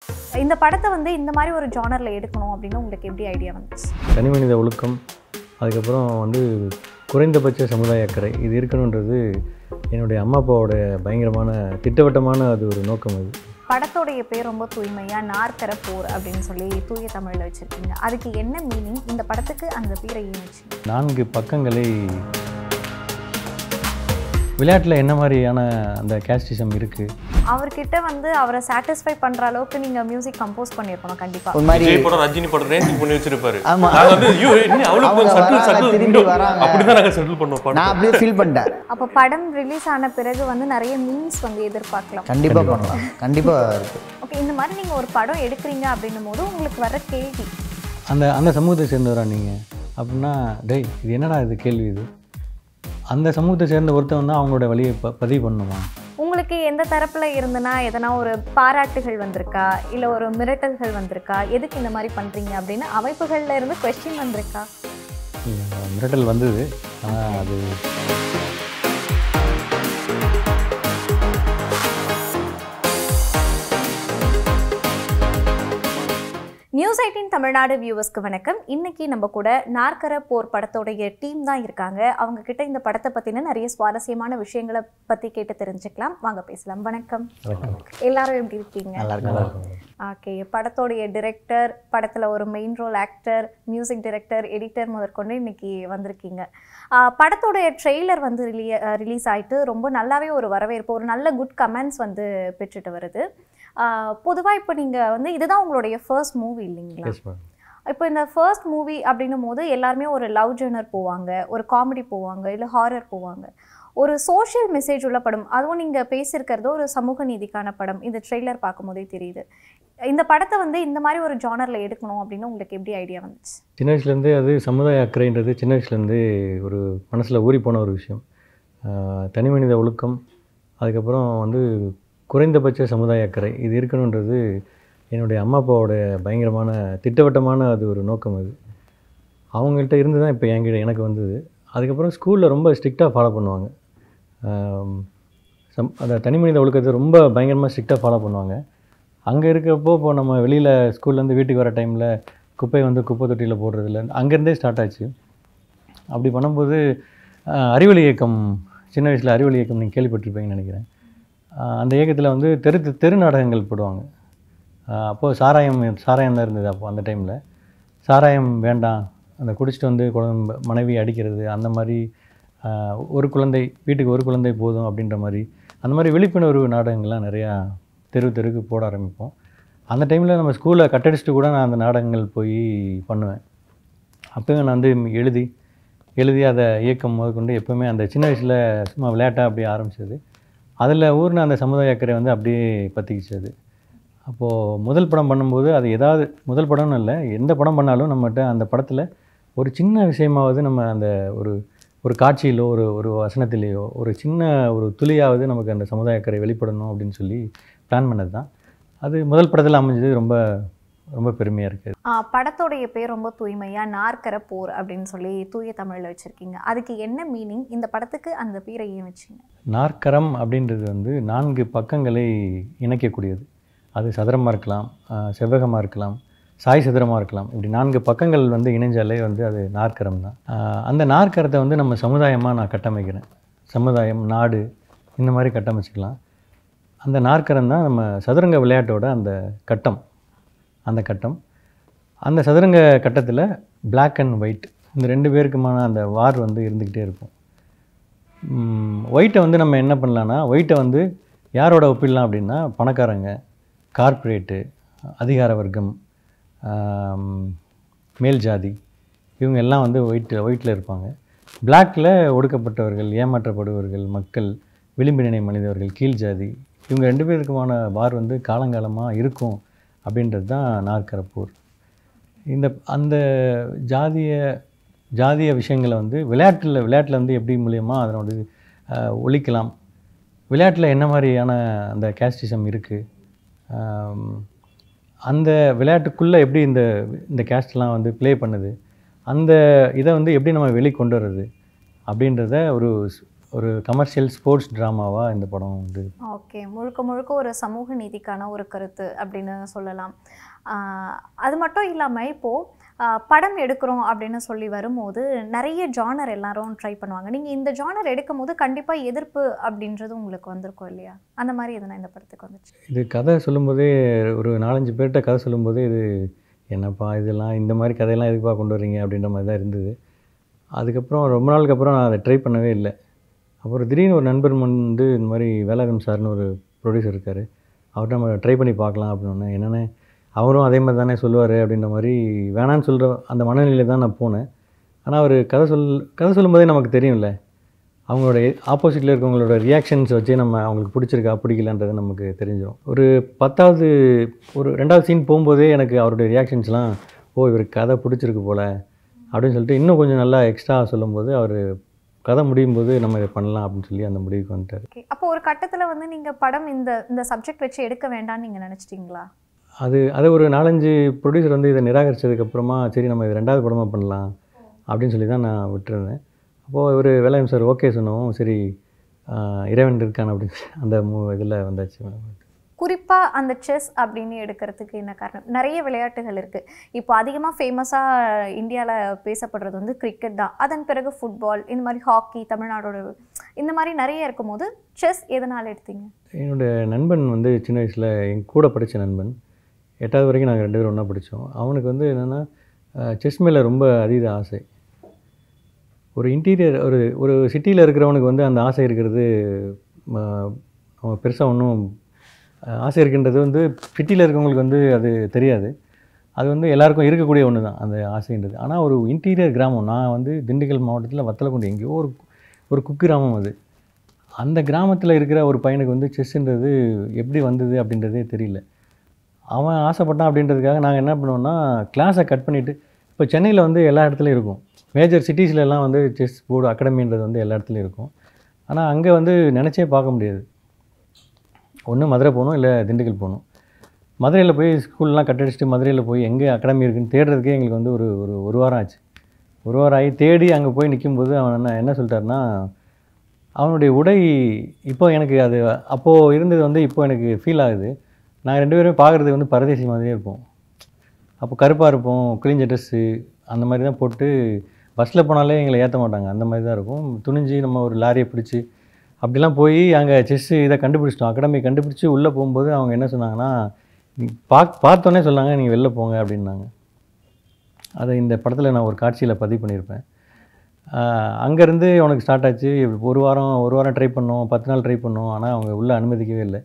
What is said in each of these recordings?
இந்த படத்தை வந்து இந்த மாதிரி ஒரு ஜானரில் எடுக்கணும் அப்படின்னு உங்களுக்கு எப்படி ஐடியா வந்துச்சு தனி மனித ஒழுக்கம் அதுக்கப்புறம் வந்து குறைந்தபட்ச சமுதாய அக்கறை இது இருக்கணுன்றது என்னுடைய அம்மா அப்பாவோட பயங்கரமான திட்டவட்டமான அது ஒரு நோக்கம் அது படத்தோடைய பேர் ரொம்ப தூய்மையா நாற்கர போர் அப்படின்னு சொல்லி தூய தமிழில் வச்சிருக்கீங்க அதுக்கு என்ன மீனிங் இந்த படத்துக்கு அந்த பேரை ஏன் வச்சீங்க நான்கு பக்கங்களை விளையாட்டில் என்ன மாதிரியான அந்த கேஸ்டிசம் இருக்குது அவர்கிட்ட வந்து அவரை சாட்டிஸ்ஃபை பண்ற அளவுக்கு நீங்க மியூசிக் கம்போஸ் பண்ணியிருக்கணும் கண்டிப்பா ஒரு மாதிரி விஜய் படம் ரஜினி படம் ரேஞ்சுக்கு பண்ணி வச்சிருப்பாரு ஆமா. நாங்க வந்து ஐயோ என்ன அவங்க அவ்வளவு சட்டில் வராங்க, சட்டில் திரும்பி வராங்க. அப்படிதான் நாங்க செட்டில் பண்ணோம் நான் படம் அப்படியே ஃபீல் பண்ணிட்டேன் அப்போ படம் ரிலீஸ் ஆன பிறகு வந்து நிறைய மீன்ஸ் வந்து எதிர்பார்க்கலாம் கண்டிப்பா பண்ணலாம் கண்டிப்பா இருக்கு ஓகே இந்த மாதிரி நீங்க ஒரு படம் எடுக்கிறீங்க அப்படின்னும் போது உங்களுக்கு வர கேள்வி அந்த அந்த சமூகத்தை சேர்ந்தவரா நீங்கள் அப்படின்னா டேய் இது என்னடா இது கேள்வி இது அந்த சமூகத்தை சேர்ந்த ஒருத்தன் தான் அவங்களோட வழியை ப பதிவு பண்ணுமா உங்களுக்கு எந்த தரப்புல இருந்துனா எதனா ஒரு பாராட்டுகள் வந்திருக்கா இல்ல ஒரு மிரட்டல்கள் வந்திருக்கா எதுக்கு இந்த மாதிரி பண்றீங்க அப்படின்னு அமைப்புகள்ல இருந்து கொஸ்டின் வந்திருக்கா இல்ல, மிரட்டல் வந்தது ஆனால் அது நியூஸ் எயிட்டின் தமிழ்நாடு வியூவர்ஸ்க்கு வணக்கம் இன்னைக்கு நம்ம கூட நாற்கர போர் படத்தோடைய டீம் தான் இருக்காங்க அவங்க கிட்ட இந்த படத்தை பத்தின நிறைய சுவாரஸ்யமான விஷயங்களை பத்தி கேட்டு தெரிஞ்சுக்கலாம் வாங்க பேசலாம் வணக்கம் எல்லாரும் எப்படி இருக்கீங்க நல்லா இருக்கு ஓகே படத்தோடைய டிரெக்டர் படத்தில் ஒரு main role actor music director editor முதற்கொண்டு இன்னைக்கு வந்திருக்கீங்க ஆ, படத்தோடைய ட்ரெய்லர் வந்து ரிலீ ரிலீஸ் ஆயிட்டு ரொம்ப நல்லாவே ஒரு வரவேற்பு ஒரு நல்ல குட் கமெண்ட்ஸ் வந்து பெற்றுட்டு வருது பொதுவாக இப்போ நீங்கள் வந்து இதுதான் உங்களுடைய ஃபர்ஸ்ட் மூவி இல்லைங்களா எஸ் மேடம் இப்போ இந்த ஃபர்ஸ்ட் மூவி அப்படின்னும் போது எல்லாருமே ஒரு லவ் ஜெனர் போவாங்க ஒரு காமெடி போவாங்க இல்லை ஹாரர் போவாங்க ஒரு சோஷியல் மெசேஜ் உள்ள படம் அதுவும் நீங்கள் பேசியிருக்கிறது ஒரு சமூக நீதிக்கான படம் இந்த ட்ரெய்லர் பார்க்கும்போதே தெரியுது இந்த படத்தை வந்து இந்த மாதிரி ஒரு ஜானரில் எடுக்கணும் அப்படின்னு உங்களுக்கு எப்படி ஐடியா வந்துச்சு சின்ன வயசுலேருந்தே அது சமுதாய அக்கறைன்றது சின்ன வயசுலேருந்தே ஒரு மனசில் ஊறி போன ஒரு விஷயம் ஆஹ் தனி மனித ஒழுக்கம் அதுக்கப்புறம் வந்து குறைந்தபட்ச சமுதாய அக்கறை இது இருக்கணுன்றது என்னுடைய அம்மா அப்பாவோட பயங்கரமான திட்டவட்டமான அது ஒரு நோக்கம் அது அவங்கள்ட்ட இருந்து தான் இப்போ என்கிட்ட எனக்கு வந்தது அதுக்கப்புறம் ஸ்கூலில் ரொம்ப ஸ்ட்ரிக்டாக ஃபாலோ பண்ணுவாங்க ஆம், சம் அந்த தனி மனித ஒழுக்கத்தை ரொம்ப பயங்கரமாக ஸ்ட்ரிக்டாக ஃபாலோ பண்ணுவாங்க அங்கே இருக்கிறப்போ இப்போ நம்ம வெளியில் ஸ்கூல்லேருந்து வீட்டுக்கு வர டைமில் குப்பை வந்து குப்பை தொட்டியில் போடுறதுல அங்கேருந்தே ஸ்டார்ட் ஆச்சு அப்படி பண்ணும்போது ஆஹ், அறிவொளி இயக்கம் சின்ன வயசில் அறிவொளி இயக்கம் நீங்கள் கேள்விப்பட்டிருப்பீங்கன்னு நினைக்கிறேன் ஆஹ், அந்த இயக்கத்தில் வந்து தெரு தெரு நாடகங்கள் போடுவாங்க ஆஹ், அப்போது சாராயம் சாராயம் தான் இருந்தது அப்போ அந்த டைமில் சாராயம் வேண்டாம் அந்த குடிச்சிட்டு வந்து குழந்தை மனைவி அடிக்கிறது அந்த மாதிரி ஆஹ், ஒரு குழந்தை வீட்டுக்கு ஒரு குழந்தை போதும் அப்படின்ற மாதிரி அந்த மாதிரி விழிப்புணர்வு நாடகங்கள்லாம் நிறையா தெரு தெருக்கு போட ஆரம்பிப்போம் அந்த டைமில் நம்ம ஸ்கூலில் கட்டடிச்சிட்டு கூட நான் அந்த நாடகங்கள் போய் பண்ணுவேன் அப்போவே நான் வந்து எழுதி எழுதி அதை இயக்கம் முதற்கொண்டு எப்போவுமே அந்த சின்ன வயசில் சும்மா விளையாட்டாக அப்படியே ஆரம்பிச்சது அதில் ஊர்ன அந்த சமுதாய அக்கறை வந்து அப்படியே பற்றிக்கிச்சு அது அப்போது முதல் படம் பண்ணும்போது அது ஏதாவது முதல் படம்னு இல்லை எந்த படம் பண்ணாலும் நம்மகிட்ட அந்த படத்தில் ஒரு சின்ன விஷயமாவது நம்ம அந்த ஒரு ஒரு காட்சியிலோ ஒரு ஒரு வசனத்திலேயோ ஒரு சின்ன ஒரு துளியாவது நமக்கு அந்த சமுதாய அக்கறை வெளிப்படணும் அப்படின்னு சொல்லி பிளான் பண்ணது தான் அது முதல் படத்தில் அமைஞ்சது ரொம்ப ரொம்ப பெருமையாக இருக்குது ஆ, படத்தோடைய பேர் ரொம்ப தூய்மையா நாற்கர போர் அப்படின்னு சொல்லி தூய தமிழில் வச்சிருக்கீங்க அதுக்கு என்ன மீனிங் இந்த படத்துக்கு அந்த பேரை ஏன் வச்சீங்க நாற்கரம் அப்படின்றது வந்து நான்கு பக்கங்களை இணைக்கக்கூடியது அது சதுரமாக இருக்கலாம் ஆஹ் செவ்வகமாக இருக்கலாம் சாய் சதுரமாக இருக்கலாம் இப்படி நான்கு பக்கங்கள் வந்து இணைஞ்சாலே வந்து அது நாற்கரம் தான் ஆஹ் அந்த நாற்கரத்தை வந்து நம்ம சமுதாயமாக நான் கட்டமைக்கிறேன் சமுதாயம் நாடு இந்த மாதிரி கட்டமைச்சிக்கலாம் அந்த நாற்கரம் தான் நம்ம சதுரங்க விளையாட்டோட அந்த கட்டம் அந்த கட்டம் அந்த சதுரங்க கட்டத்தில் Black அண்ட் ஒயிட் இந்த ரெண்டு பேருக்குமான அந்த வார் வந்து இருந்துக்கிட்டே இருக்கும் ஒயிட்டை வந்து நம்ம என்ன பண்ணலான்னா ஒயிட்டை வந்து யாரோட ஒப்பிடலாம் அப்படின்னா பணக்காரங்க கார்ப்பரேட்டு அதிகார வர்க்கம் ஆம், மேல் ஜாதி இவங்க எல்லாம் வந்து ஒயிட் ஒயிட்டில் இருப்பாங்க பிளாக்கில் ஒடுக்கப்பட்டவர்கள் ஏமாற்றப்படுபவர்கள் மக்கள் விளிம்பினை மனிதர்கள் கீழ் ஜாதி இவங்க ரெண்டு பேருக்குமான வார் வந்து காலங்காலமாக இருக்கும் அப்படின்றது தான் நாற்கரப்போர் இந்த அந்த ஜாதிய ஜாதிய விஷயங்களை வந்து விளையாட்டில் விளையாட்டில் வந்து எப்படி மூலியமாக அதனோட அஹ், ஒழிக்கலாம் விளையாட்டில் என்ன மாதிரியான அந்த கேஸ்டிசம் இருக்குது அந்த விளையாட்டுக்குள்ளே எப்படி இந்த இந்த கேஸ்ட்லாம் வந்து ப்ளே பண்ணுது அந்த இதை வந்து எப்படி நம்ம வெளிக்கொண்டு வர்றது அப்படின்றத ஒரு ஒரு கமர்ஷியல் ஸ்போர்ட்ஸ் ட்ராமாவாக இந்த படம் வந்து ஓகே முழுக்க முழுக்க ஒரு சமூக நீதிக்கான ஒரு கருத்து அப்படின்னு சொல்லலாம் ஆஹ் அது மட்டும் இல்லாமல் இப்போது படம் எடுக்கிறோம் அப்படின்னு சொல்லி வரும்போது நிறைய ஜானர் எல்லாரும் ட்ரை பண்ணுவாங்க நீங்கள் இந்த ஜானர் எடுக்கும் போது கண்டிப்பாக எதிர்ப்பு அப்படின்றது உங்களுக்கு வந்திருக்கும் இல்லையா அந்த மாதிரி எதுனா இந்த படத்துக்கு வந்துச்சு இது கதை சொல்லும்போதே ஒரு நாலஞ்சு பேர்கிட்ட கதை சொல்லும்போதே இது என்னப்பா இதெல்லாம் இந்த மாதிரி கதையெல்லாம் எதுக்குப்பா கொண்டு வர்றீங்க அப்படின்ற மாதிரி தான் இருந்தது அதுக்கப்புறம் ரொம்ப நாளுக்கு அப்புறம் நான் அதை ட்ரை பண்ணவே இல்லை அப்புறம் திடீர்னு ஒரு நண்பர் வந்து இந்த மாதிரி வேலாயுதம் சார்னு ஒரு ப்ரொடியூசர் இருக்கார் அவர்கிட்ட நம்ம ட்ரை பண்ணி பார்க்கலாம் அப்படின்னு என்னென்ன அவரும் அதே மாதிரி தானே சொல்லுவார் அப்படின்ற மாதிரி வேணான்னு சொல்கிற அந்த மனநிலையில் தான் நான் போனேன் ஆனால் அவர் கதை சொல் கதை சொல்லும்போதே நமக்கு தெரியும்ல அவங்களோட ஆப்போசிட்டில் இருக்கவங்களோட ரியாக்ஷன்ஸ் வச்சு நம்ம அவங்களுக்கு பிடிச்சிருக்கா பிடிக்கலன்றது நமக்கு தெரிஞ்சிடும் ஒரு பத்தாவது ஒரு ரெண்டாவது சீன் போகும்போதே எனக்கு அவருடைய ரியாக்ஷன்ஸ்லாம் ஓ இவருக்கு கதை பிடிச்சிருக்கு போல் அப்படின்னு சொல்லிட்டு இன்னும் கொஞ்சம் நல்லா எக்ஸ்ட்ரா சொல்லும்போது அவர் கதை முடியும் போது நம்ம இதை பண்ணலாம் அப்படின்னு சொல்லி அந்த முடிவுக்கு வந்துட்டார் ஓகே அப்போ ஒரு கட்டத்தில் வந்து நீங்கள் படம் இந்த இந்த சப்ஜெக்ட் வச்சு எடுக்க வேண்டாம்னு நீங்கள் நினச்சிட்டிங்களா அது அது ஒரு நாலஞ்சு ப்ரொடியூசர் வந்து இதை நிராகரிச்சதுக்கப்புறமா சரி நம்ம இது ரெண்டாவது படமாக பண்ணலாம் அப்படின்னு சொல்லி தான் நான் விட்டுருந்தேன் அப்போது இவர் வேலாயம் சார் ஓகே சொன்னோம் சரி ஆஹ், இறைவன் இருக்கான் அப்படின்னு அந்த மூ இதில் வந்தாச்சு மேடம் குறிப்பாக அந்த செஸ் அப்படின்னு எடுக்கிறதுக்கு என்ன காரணம் நிறைய விளையாட்டுகள் இருக்குது இப்போ அதிகமாக ஃபேமஸாக இந்தியாவில் பேசப்படுறது வந்து கிரிக்கெட் தான் அதன் பிறகு ஃபுட்பால் இந்த மாதிரி ஹாக்கி தமிழ்நாடோட இந்த மாதிரி நிறைய இருக்கும்போது செஸ் எதனால் எடுத்தீங்க என்னோட நண்பன் வந்து சின்ன வயசில் என் கூட படித்த நண்பன் எட்டாவது வரைக்கும் நாங்கள் ரெண்டு பேரும் ஒன்றா படித்தோம் அவனுக்கு வந்து என்னென்னா செஸ் மேலே ரொம்ப அதீத ஆசை ஒரு இன்டீரியர் ஒரு ஒரு சிட்டியில் இருக்கிறவனுக்கு வந்து அந்த ஆசை இருக்கிறது ம, அவன் பெருசாக ஒன்றும் ஆசை இருக்கின்றது வந்து சிட்டியில் இருக்கவங்களுக்கு வந்து அது தெரியாது அது வந்து எல்லாருக்கும் இருக்கக்கூடிய ஒன்று தான் அந்த ஆசைன்றது ஆனால் ஒரு இன்டீரியர் கிராமம் நான் வந்து திண்டுக்கல் மாவட்டத்தில் வத்தலக்குண்டு எங்கேயோ ஒரு ஒரு குக்கிராமம் அது அந்த கிராமத்தில் இருக்கிற ஒரு பையனுக்கு வந்து செஸ்ஸுன்றது எப்படி வந்தது அப்படின்றதே தெரியல அவன் ஆசைப்பட்டான் அப்படின்றதுக்காக நாங்கள் என்ன பண்ணுவோம்னா கிளாஸை கட் பண்ணிவிட்டு இப்போ சென்னையில் வந்து எல்லா இடத்துலையும் இருக்கும் மேஜர் சிட்டிஸ்ல எல்லாம் வந்து செஸ் போர்டு அகாடமின்றது வந்து எல்லா இடத்துலையும் இருக்கும் ஆனால் அங்கே வந்து நினச்சே பார்க்க முடியாது ஒன்று மதுரை போகணும் இல்லை திண்டுக்கல் போகணும் மதுரையில் போய் ஸ்கூல்லாம் கட் அடிச்சுட்டு மதுரையில் போய் எங்கே அகாடமி இருக்குன்னு தேடுறதுக்கே எங்களுக்கு வந்து ஒரு ஒரு ஒரு வாரம் ஆச்சு ஒரு வாரம் ஆகி தேடி அங்கே போய் நிக்கும்போது அவன் என்ன என்ன சொல்லிட்டாருன்னா அவனுடைய உடை இப்போ எனக்கு அது அப்போது இருந்தது வந்து இப்போ எனக்கு ஃபீல் ஆகுது நாங்கள் ரெண்டு பேரும் பார்க்குறதுக்கு வந்து பரதேசி மாதிரியே இருப்போம் அப்போ கருப்பாக இருப்போம் கிழிஞ்ச ட்ரெஸ்ஸு அந்த மாதிரி தான் போட்டு பஸ்ஸில் போனாலே எங்களை ஏற்ற மாட்டாங்க அந்த மாதிரி தான் இருக்கும் துணிஞ்சு நம்ம ஒரு லாரியை பிடிச்சி அப்படிலாம் போய் அங்கே செஸ்ஸு இதை கண்டுபிடிச்சிட்டோம் அகாடமி கண்டுபிடிச்சி உள்ளே போகும்போது அவங்க என்ன சொன்னாங்கன்னா நீ பாக் பார்த்தோன்னே சொன்னாங்க நீங்கள் வெளில போங்க அப்படின்னாங்க அதை இந்த படத்தில் நான் ஒரு காட்சியில் பதிவு பண்ணியிருப்பேன் அங்கேருந்து அவனுக்கு ஸ்டார்ட் ஆச்சு ஒரு வாரம் ஒரு வாரம் ட்ரை பண்ணோம் பத்து நாள் ட்ரை பண்ணோம் ஆனால் அவங்க உள்ளே அனுமதிக்கவே இல்லை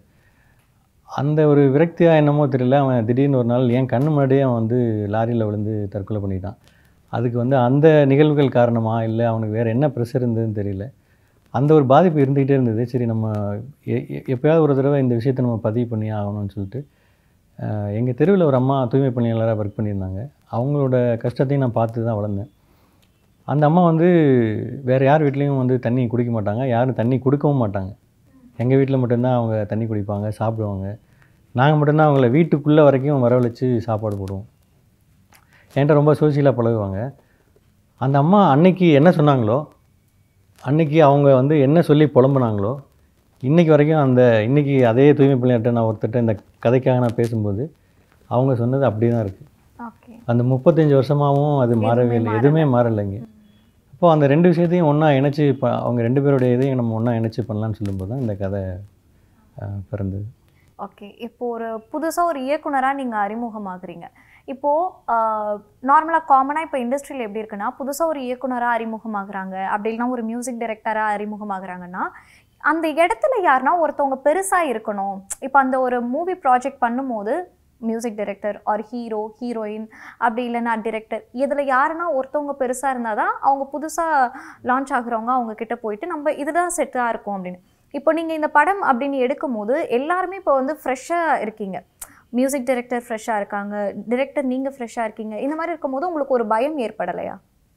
அந்த ஒரு விரக்தியாக என்னமோ தெரியல அவன் திடீர்னு ஒரு நாள் என் கண்ணு முன்னாடியே அவன் வந்து லாரியில் விழுந்து தற்கொலை பண்ணிட்டான் அதுக்கு வந்து அந்த நிகழ்வுகள் காரணமா இல்லை அவனுக்கு வேறு என்ன ப்ரெஷர் இருந்ததுன்னு தெரியல அந்த ஒரு பாதிப்பு இருந்துக்கிட்டே இருந்தது சரி நம்ம எ- எ- எப்பயாவது ஒரு தடவை இந்த விஷயத்தை நம்ம பதிவு பண்ணி ஆகணும்னு சொல்லிட்டு எங்கள் தெருவில் ஒரு அம்மா தூய்மை பணியாளராக ஒர்க் பண்ணியிருந்தாங்க அவங்களோட கஷ்டத்தையும் நான் பார்த்து தான் வளர்ந்தேன் அந்த அம்மா வந்து வேறு யார் வீட்லேயும் வந்து தண்ணி குடிக்க மாட்டாங்க யாரும் தண்ணி கொடுக்கவும் மாட்டாங்க எங்கள் வீட்டில் மட்டும்தான் அவங்க தண்ணி குடிப்பாங்க சாப்பிடுவாங்க நாங்கள் மட்டும்தான் அவங்கள வீட்டுக்குள்ளே வரைக்கும் வரவழைச்சு சாப்பாடு போடுவோம் என்கிட்ட ரொம்ப சோசியலாக பழகுவாங்க அந்த அம்மா அன்னைக்கு என்ன சொன்னாங்களோ அன்னைக்கு அவங்க வந்து என்ன சொல்லி புலம்புனாங்களோ இன்னைக்கு வரைக்கும் அந்த இன்னைக்கு அதே தூய்மை பணியாற்ற நான் ஒருத்தர்ட்ட இந்த கதைக்காக நான் பேசும்போது அவங்க சொன்னது அப்படியே தான் இருக்குது ஓகே அந்த முப்பத்தஞ்சு வருஷமாகவும் அது மாறவே இல்லை எதுவுமே மாறலைங்க அப்போ அந்த ரெண்டு விஷயத்தையும் ஒன்றா இணைச்சி இப்போ அவங்க ரெண்டு பேருடைய இதையும் நம்ம ஒன்றா இணைச்சி பண்ணலான்னு சொல்லும்போது தான் இந்த கதை அஹ், பிறந்தது ஓகே இப்போ ஒரு புதுசாக ஒரு இயக்குனராக நீங்கள் அறிமுகமாகுறீங்க இப்போது நார்மலாக காமனாக இப்போ இண்டஸ்ட்ரியில் எப்படி இருக்குன்னா புதுசாக ஒரு இயக்குனராக அறிமுகமாகுறாங்க அப்படி இல்லைன்னா ஒரு மியூசிக் டைரக்டராக அறிமுகமாகுறாங்கன்னா அந்த இடத்துல யாருன்னா ஒருத்தவங்க பெருசாக இருக்கணும் இப்போ அந்த ஒரு மூவி ப்ராஜெக்ட் பண்ணும்போது music director or hero heroine அப்படி இல்லைன்னா டிரெக்டர் இதில் யாருன்னா ஒருத்தவங்க பெருசாக இருந்தால் தான் அவங்க புதுசாக லான்ச் ஆகுறவங்க அவங்க கிட்ட போயிட்டு நம்ம இதுதான் செட்டாக இருக்கும் அப்படின்னு இப்போ நீங்கள் இந்த படம் அப்படின்னு எடுக்கும்போது எல்லாருமே இப்போ வந்து ஃப்ரெஷ்ஷாக இருக்கீங்க மியூசிக் டைரக்டர் ஃப்ரெஷ்ஷாக இருக்காங்க டிரெக்டர் நீங்கள் ஃப்ரெஷ்ஷாக இருக்கீங்க இந்த மாதிரி இருக்கும்போது உங்களுக்கு ஒரு பயம் ஏற்படலையா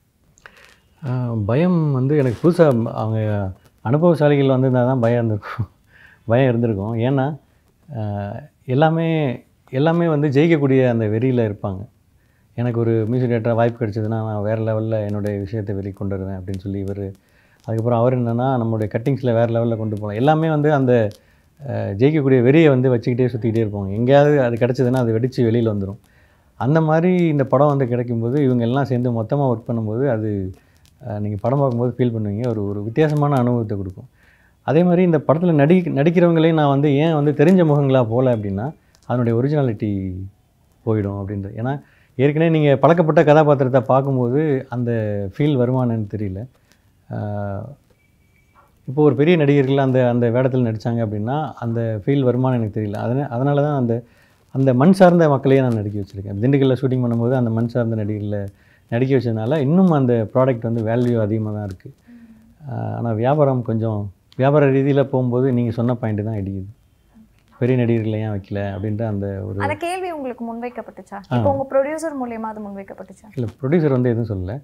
அஹ், பயம் வந்து எனக்கு புதுசாக அவங்க அனுபவசாலிகள் வந்திருந்தால் தான் பயம் இருந்திருக்கும் பயம் இருந்திருக்கும் ஏன்னா அஹ், எல்லாமே எல்லாமே வந்து ஜெயிக்கக்கூடிய அந்த வெறியில் இருப்பாங்க எனக்கு ஒரு மியூசிக் டேரக்டராக வாய்ப்பு கிடைச்சதுன்னா நான் வேறு லெவலில் என்னுடைய விஷயத்தை வெளிக்கொண்டு வருவேன் அப்படின்னு சொல்லி இவர் அதுக்கப்புறம் அவர் என்னென்னா நம்மளுடைய கட்டிங்ஸில் வேறு லெவலில் கொண்டு போகலாம் எல்லாமே வந்து அந்த அஹ், ஜெயிக்கக்கூடிய வெறியை வந்து வச்சுக்கிட்டே சுற்றிக்கிட்டே இருப்பாங்க எங்கேயாவது அது கிடச்சதுன்னா அது வெடித்து வெளியில் வந்துடும் அந்த மாதிரி இந்த படம் வந்து கிடைக்கும்போது இவங்க எல்லாம் சேர்ந்து மொத்தமாக ஒர்க் பண்ணும்போது அது நீங்கள் படம் பார்க்கும்போது ஃபீல் பண்ணுவீங்க ஒரு ஒரு வித்தியாசமான அனுபவத்தை கொடுக்கும் அதே மாதிரி இந்த படத்தில் நடி நடிக்கிறவங்களையும் நான் வந்து ஏன் வந்து தெரிஞ்ச முகங்களாக போகல அப்படின்னா அதனுடைய ஒரிஜினாலிட்டி போயிடும் அப்படின்றது ஏன்னா ஏற்கனவே நீங்கள் பழக்கப்பட்ட கதாபாத்திரத்தை பார்க்கும்போது அந்த ஃபீல் வருமானன்னு தெரியல ஆஹ் இப்போ ஒரு பெரிய நடிகர்கள் அந்த அந்த வேடத்தில் நடித்தாங்க அப்படின்னா அந்த ஃபீல் வருமானம் எனக்கு தெரியல அதனால் அதனால தான் அந்த அந்த மண் சார்ந்த மக்களையே நான் நடிக்க வச்சுருக்கேன் திண்டுக்கல்ல ஷூட்டிங் பண்ணும்போது அந்த மண் சார்ந்த நடிகர்களை நடிக்க வச்சதுனால இன்னும் அந்த ப்ராடக்ட் வந்து வேல்யூ அதிகமாக தான் இருக்குது ஆனால் வியாபாரம் கொஞ்சம் வியாபார ரீதியில் போகும்போது நீங்கள் சொன்ன பாயிண்ட் தான் இடிக்குது பெரிய நடிகர்களை ஏன் வைக்கல அப்படின்ற அந்த ஒரு அந்த கேள்வி உங்களுக்கு முன்வைக்கப்பட்டுச்சா இப்போ உங்க ப்ரொடியூசர் மூலியமா அது முன்வைக்கப்பட்டுச்சா இல்லை ப்ரொடியூசர் வந்து எதுவும் சொல்லலை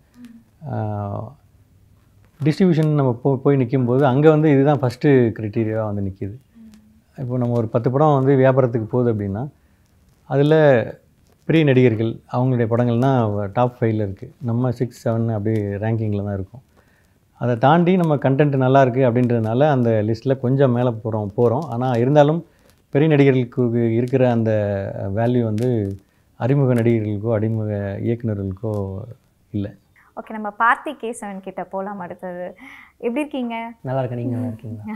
டிஸ்ட்ரிபியூஷன் நம்ம போ போய் நிக்கும்போது அங்கே வந்து இதுதான் ஃபஸ்ட்டு க்ரைட்டீரியாவாக வந்து நிற்கிது இப்போ நம்ம ஒரு பத்து படம் வந்து வியாபாரத்துக்கு போகுது அப்படின்னா அதில் பெரிய நடிகர்கள் அவங்களுடைய படங்கள்னால் டாப் ஃபைவ்ல இருக்குது நம்ம சிக்ஸ் செவன் அப்படி ரேங்கிங்கில் தான் இருக்கும் அதை தாண்டி நம்ம கண்டென்ட் நல்லா இருக்குது அப்படின்றதுனால அந்த லிஸ்ட்டில் கொஞ்சம் மேலே போகிறோம் போகிறோம் ஆனால் இருந்தாலும் பெரிய நடிகர்களுக்கு இருக்கிற அந்த வேல்யூ வந்து அறிமுக நடிகர்களுக்கோ அறிமுக இயக்குனர்களுக்கோ இல்லை ஓகே நம்ம பார்த்தி கேசவன் கிட்ட போலாம் அடுத்தது எப்படி இருக்கீங்க நல்லா இருக்கேன் நீங்கள் நல்லா இருக்கீங்களா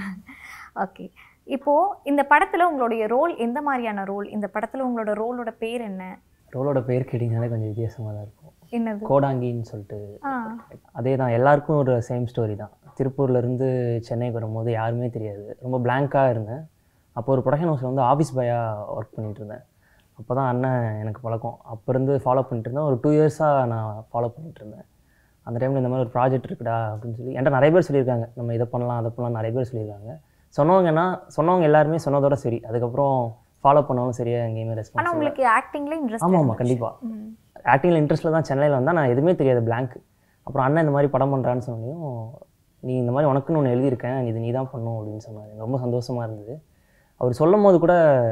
ஓகே இப்போ இந்த படத்துல உங்களுடைய ரோல் எந்த மாதிரியான ரோல் இந்த படத்துல உங்களோட ரோலோட பேர் என்ன ரோலோட பேர் கேட்டிங்கனாலே கொஞ்சம் வித்தியாசமாக தான் இருக்கும் என்னது கோடாங்கின்னு சொல்லிட்டு ஆ அதே தான் எல்லாருக்கும் ஒரு சேம் ஸ்டோரி தான் திருப்பூர்லேருந்து சென்னைக்கு வரும்போது யாருமே தெரியாது ரொம்ப பிளாங்காக இருந்தேன் அப்போ ஒரு ப்ரொடக்ஷன் ஹவுஸில் வந்து ஆஃபீஸ் பாயாக ஒர்க் பண்ணிட்டு இருந்தேன் அப்போ தான் அண்ணன் எனக்கு பழக்கம் அப்போ இருந்து ஃபாலோ பண்ணிட்டு இருந்தேன் ஒரு டூ இயர்ஸாக நான் ஃபாலோ பண்ணிட்டு இருந்தேன் அந்த டைமில் இந்த மாதிரி ஒரு ப்ராஜெக்ட் இருக்குடா அப்படின்னு சொல்லி என்கிட்ட நிறைய பேர் சொல்லியிருக்காங்க நம்ம இதை பண்ணலாம் அதை பண்ணலாம் நிறைய பேர் சொல்லியிருக்காங்க சொன்னவங்கன்னா சொன்னவங்க எல்லாருமே சொன்னதோட சரி அதுக்கப்புறம் ஃபாலோ பண்ணவங்களும் சரியா எங்கேயுமே ஆனா ரெஸ்பான்ஸ் உங்களுக்கு ஆக்டிங்ல இன்ட்ரெஸ்ட் ஆமாம் ஆமாம் கண்டிப்பாக ஆக்டிங்கில் இன்ட்ரெஸ்ட்டில் தான் சென்னையில் வந்தால் நான் எதுவுமே தெரியாது blank அப்புறம் அண்ணன் இந்த மாதிரி படம் பண்ணுறான்னு சொன்னியும் நீ இந்த மாதிரி உனக்குன்னு ஒன்று எழுதியிருக்கேன் இது நீ தான் பண்ணும் அப்படின்னு சொன்னார் எனக்கு ரொம்ப சந்தோஷமாக இருந்தது அவர் சொல்லும் போது கூட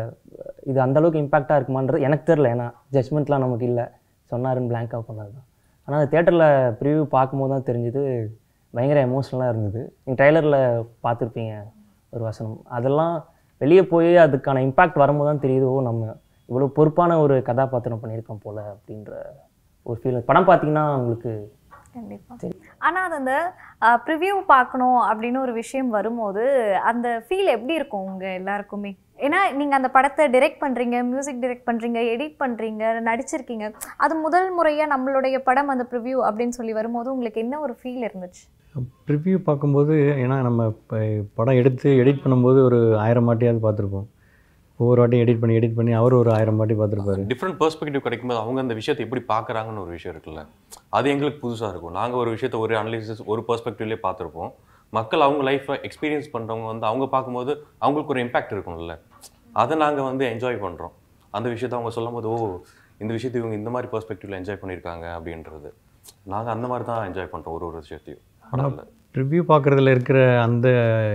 இது அந்த அளவுக்கு இம்பாக்டாக இருக்குமான்றது எனக்கு தெரில ஏன்னா ஜட்மெண்ட்லாம் நமக்கு இல்லை சொன்னாருன்னு blank-ஆ பண்ணது தான் ஆனால் அந்த தேட்டரில் ப்ரிவ்யூ பார்க்கும்போது தான் தெரிஞ்சுது பயங்கர எமோஷ்னலாக இருந்தது நீங்கள் ட்ரைலரில் பார்த்துருப்பீங்க ஒரு வசனம் அதெல்லாம் வெளியே போய் அதுக்கான இம்பாக்ட் வரும்போது தான் தெரியுது ஓ நம்ம இவ்வளோ பொறுப்பான ஒரு கதாபாத்திரம் பண்ணியிருக்கோம் போல அப்படின்ற ஒரு ஃபீல் படம் பார்த்தீங்கன்னா உங்களுக்கு கண்டிப்பா ஆனா அது அந்த ப்ரிவ்யூ பார்க்கணும் அப்படின்னு ஒரு விஷயம் வரும்போது அந்த ஃபீல் எப்படி இருக்கும் உங்க எல்லாருக்குமே ஏன்னா நீங்க அந்த படத்தை டைரக்ட் பண்றீங்க மியூசிக் டைரக்ட் பண்றீங்க எடிட் பண்றீங்க நடிச்சிருக்கீங்க அது முதல் முறையா நம்மளுடைய படம் அந்த ப்ரிவ்யூ அப்படின்னு சொல்லி வரும்போது உங்களுக்கு என்ன ஒரு ஃபீல் இருந்துச்சு ரிவ்யூ பார்க்கும்போது ஏன்னா நம்ம இப்போ படம் எடுத்து எடிட் பண்ணும்போது ஒரு ஆயிரம் வாட்டியாவது பார்த்துருப்போம் ஒவ்வொரு வாட்டியும் எடிட் பண்ணி எடிட் பண்ணி அவர் ஒரு ஆயிரம் வாட்டி பார்த்துருப்பாரு டிஃப்ரெண்ட் பெர்ஸ்பெக்டிவ் கிடைக்கும்போது அவங்க அந்த விஷயத்தை எப்படி பார்க்குறாங்கன்னு ஒரு விஷயம் இருக்குல்ல அது எங்களுக்கு புதுசாக இருக்கும் நாங்கள் ஒரு விஷயத்தை ஒரு அனலிசிஸ் ஒரு பெர்ஸ்பெக்டிவ்லேயே பார்த்துருப்போம் மக்கள் அவங்க லைஃப்பை எக்ஸ்பீரியன்ஸ் பண்ணுறவங்க வந்து அவங்க பார்க்கும்போது அவங்களுக்கு ஒரு இம்பாக்ட் இருக்கும்ல அதை நாங்கள் வந்து என்ஜாய் பண்ணுறோம் அந்த விஷயத்தை அவங்க சொல்லும்போது ஓ இந்த விஷயத்தை இவங்க இந்த மாதிரி பெர்ஸ்பெக்டிவ்ல என்ஜாய் பண்ணியிருக்காங்க அப்படின்றது நாங்கள் அந்த மாதிரி தான் என்ஜாய் பண்ணுறோம் ஒரு ஒரு விஷயத்தையும் படத்தில் ரிவ்யூ பார்க்குறதுல இருக்கிற அந்த